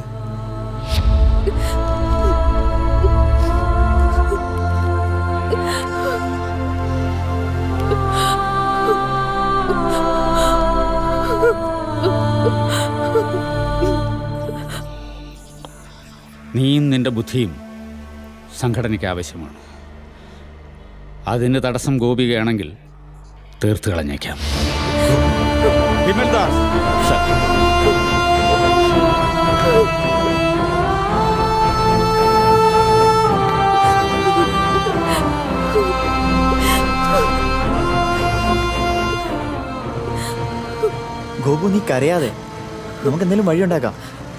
നീയും നിന്റെ ബുദ്ധിയും സംഘടനയ്ക്ക് ആവശ്യമാണ് അതിന് തടസ്സം ഗോപികയാണെങ്കിൽ തീർത്ത് കളഞ്ഞേക്കാം വിമൽദാസ് ഗോപു നീ കരയാതെ നമുക്ക് എന്തെങ്കിലും വഴിയുണ്ടാക്കാം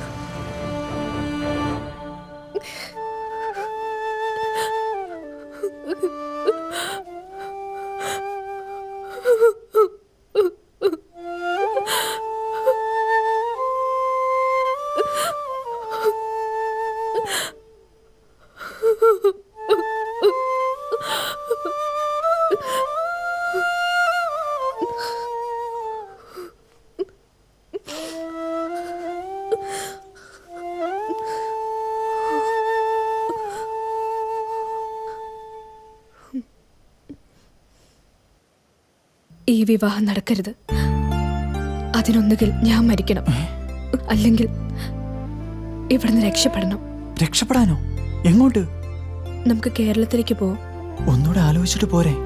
ഈ വിവാഹം നടക്കരുത് അതിനൊന്നുകിൽ ഞാൻ മരിക്കണം അല്ലെങ്കിൽ ഇവിടുന്ന് രക്ഷപ്പെടണം രക്ഷപ്പെടാനോ എങ്ങോട്ട് നമുക്ക് കേരളത്തിലേക്ക് പോവാം ഒന്നുകൂടെ ആലോചിച്ചിട്ട് പോരെ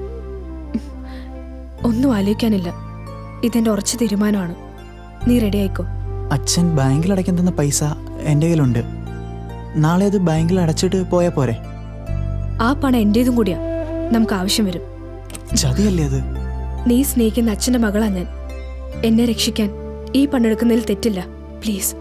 ഒന്നും ആലോചിക്കാനില്ല ഇതെന്റെ ഉറച്ച തീരുമാനമാണ് നീ റെഡി ആയിക്കോ അച്ഛൻ ബാങ്കിൽ അടയ്ക്കാൻ തന്ന പൈസ എൻ്റെ കയ്യിലുണ്ട് നാളെ അത് ബാങ്കിൽ അടച്ചിട്ട് പോയാൽ പോരെ ആ പണം എന്റേതും കൂടിയാ നമുക്ക് ആവശ്യം വരും ചതിയല്ലേ അത് നീ സ്നേഹിക്കുന്ന അച്ഛന്റെ മകളാ ഞാൻ എന്നെ രക്ഷിക്കാൻ ഈ പണെടുക്കുന്നതിൽ തെറ്റില്ല പ്ലീസ്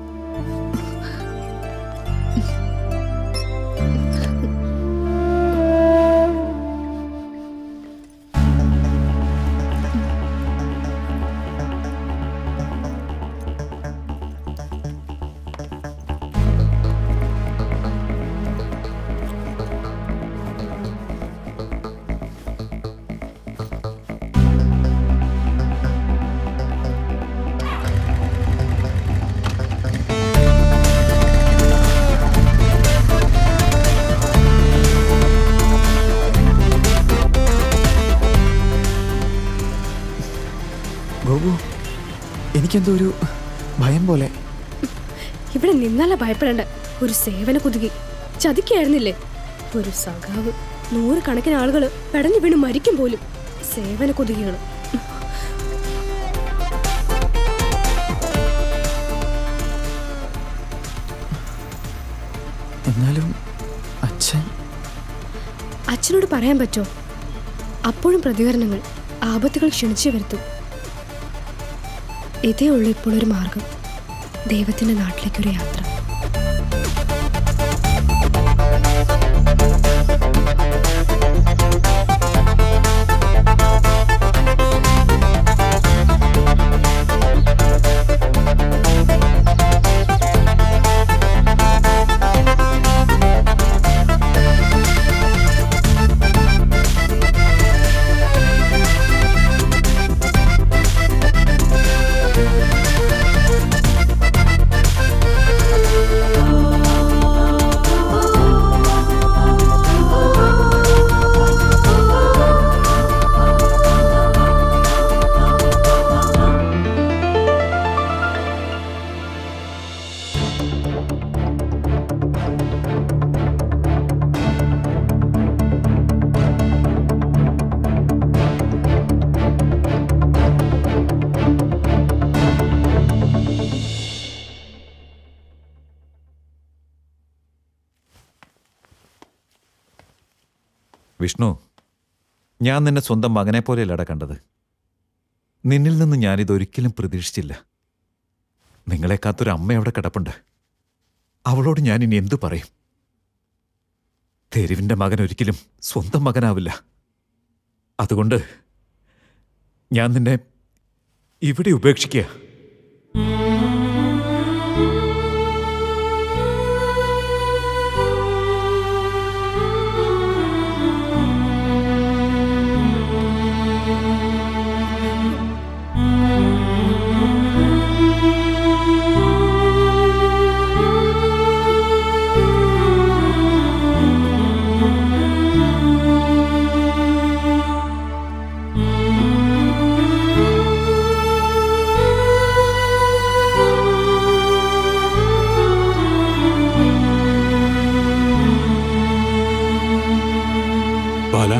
ഗോപു എനിക്കെന്തോ ഒരു ഭയം പോലെ ഇവിടെ നിന്നല്ല ഭയപ്പെടേണ്ട ഒരു സേവന കുതുകി ചതിക്കായിരുന്നില്ലേ ഒരു സഖാവ് നൂറുകണക്കിന് ആളുകൾ പെടഞ്ഞു വീണ് മരിക്കും പോലും സേവന കുതുകികൾ എന്നാലും അച്ഛൻ അച്ഛനോട് പറയാൻ പറ്റോ അപ്പോഴും പ്രതികരണങ്ങൾ ആപത്തുകൾ ക്ഷണിച്ചു വരുത്തും ഇതേ ഉള്ളൂ ഇപ്പോൾ ഒരു മാർഗം ദൈവത്തിന്റെ നാട്ടിലേക്കൊരു യാത്ര വിഷ്ണു ഞാൻ നിന്നെ സ്വന്തം മകനെ പോലെയല്ലട കണ്ടത് നിന്നിൽ നിന്ന് ഞാനിതൊരിക്കലും പ്രതീക്ഷിച്ചില്ല നിങ്ങളെ കാത്തൊരു അമ്മ അവിടെ കിടപ്പുണ്ട് അവളോട് ഞാൻ ഇനി എന്തു പറയും തെരുവിൻ്റെ മകൻ ഒരിക്കലും സ്വന്തം മകനാവില്ല അതുകൊണ്ട് ഞാൻ നിന്നെ ഇവിടെ ഉപേക്ഷിക്കുക ബാല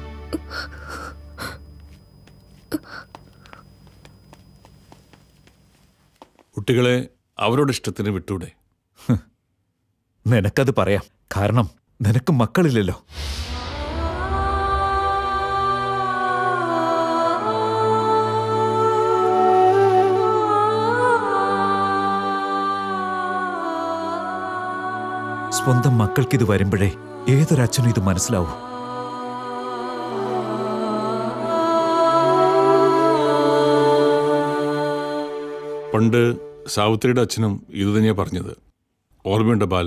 കുട്ടികളെ അവരുടെ ഇഷ്ടത്തിന് വിട്ടൂടെ നിനക്കത് പറയാം കാരണം നിനക്ക് മക്കളില്ലല്ലോ സ്വന്തം മക്കൾക്കിത് വരുമ്പോഴേ ഏതൊരച്ഛനും ഇത് മനസ്സിലാവൂ പണ്ട് സാവിത്രിയുടെ അച്ഛനും ഇത് തന്നെയാ പറഞ്ഞത് ഓർമ്മയുണ്ട് ബാല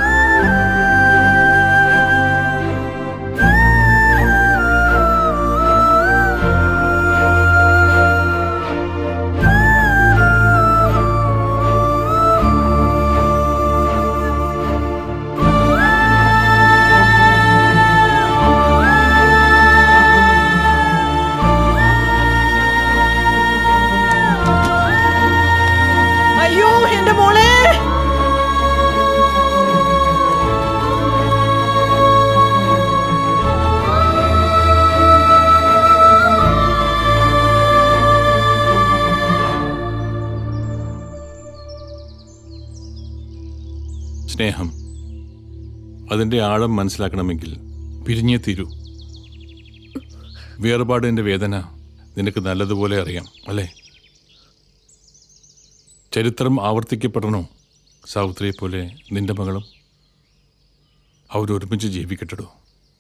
ആ സ്നേഹം അതിൻ്റെ ആഴം മനസ്സിലാക്കണമെങ്കിൽ പിരിഞ്ഞേ തീരൂ വേർപാടിൻ്റെ വേദന നിനക്ക് നല്ലതുപോലെ അറിയാം അല്ലേ ചരിത്രം ആവർത്തിക്കപ്പെടണോ സാവിത്രിയെ പോലെ നിന്റെ മകളും അവരൊരുമിച്ച് ജീവിക്കട്ടോ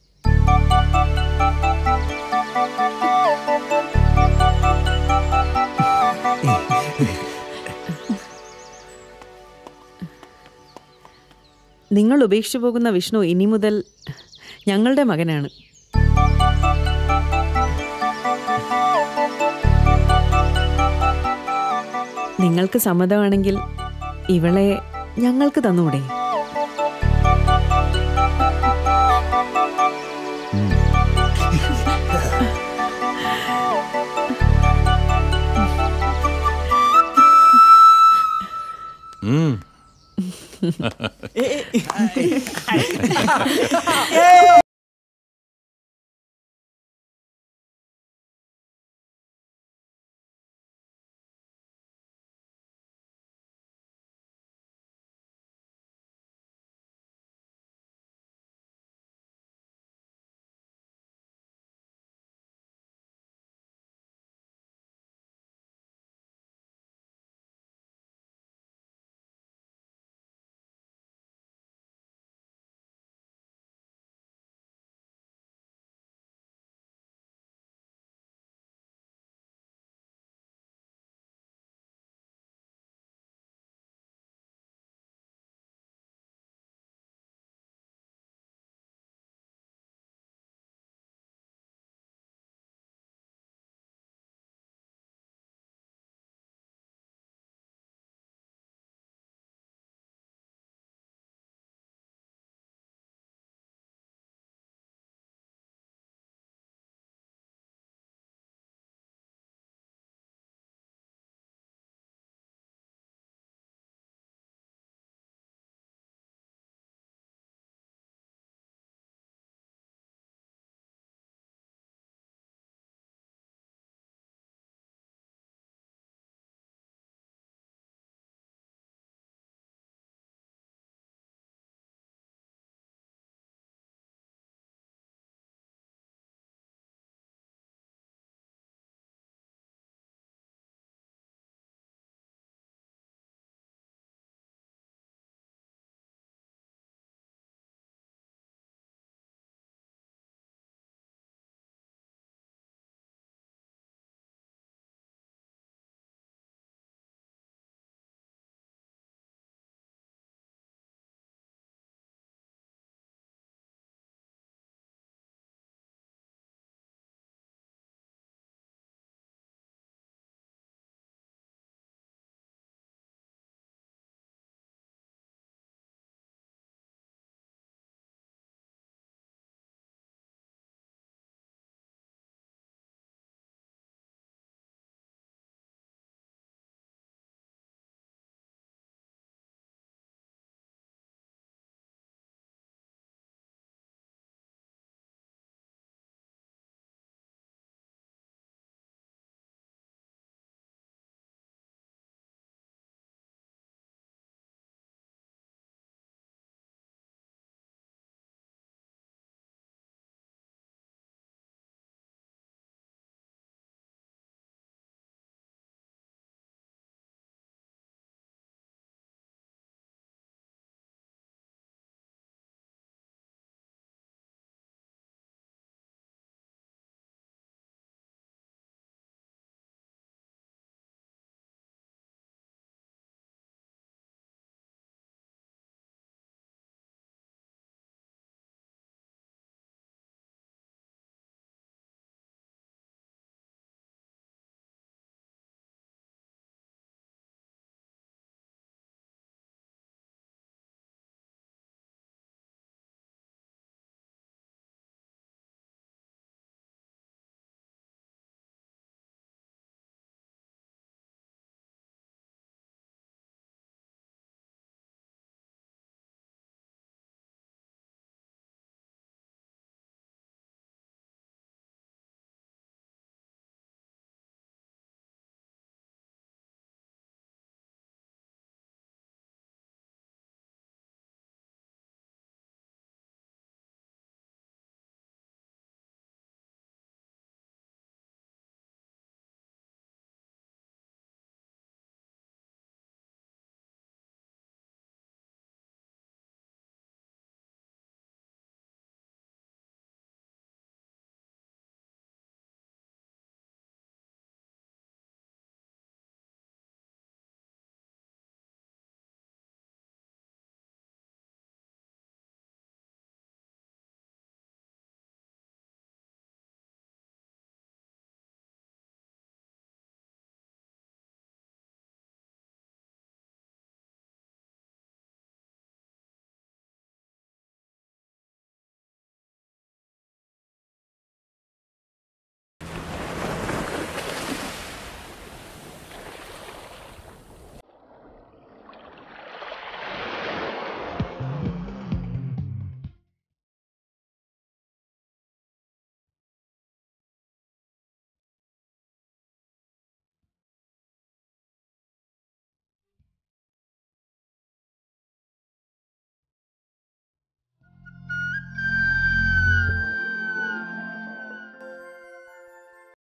നിങ്ങൾ ഉപേക്ഷിച്ചു പോകുന്ന വിഷ്ണു ഇനി മുതൽ ഞങ്ങളുടെ മകനാണ് നിങ്ങൾക്ക് സമ്മതമാണെങ്കിൽ ഇവളെ ഞങ്ങൾക്ക് തന്നൂടെ ഉം. ഏ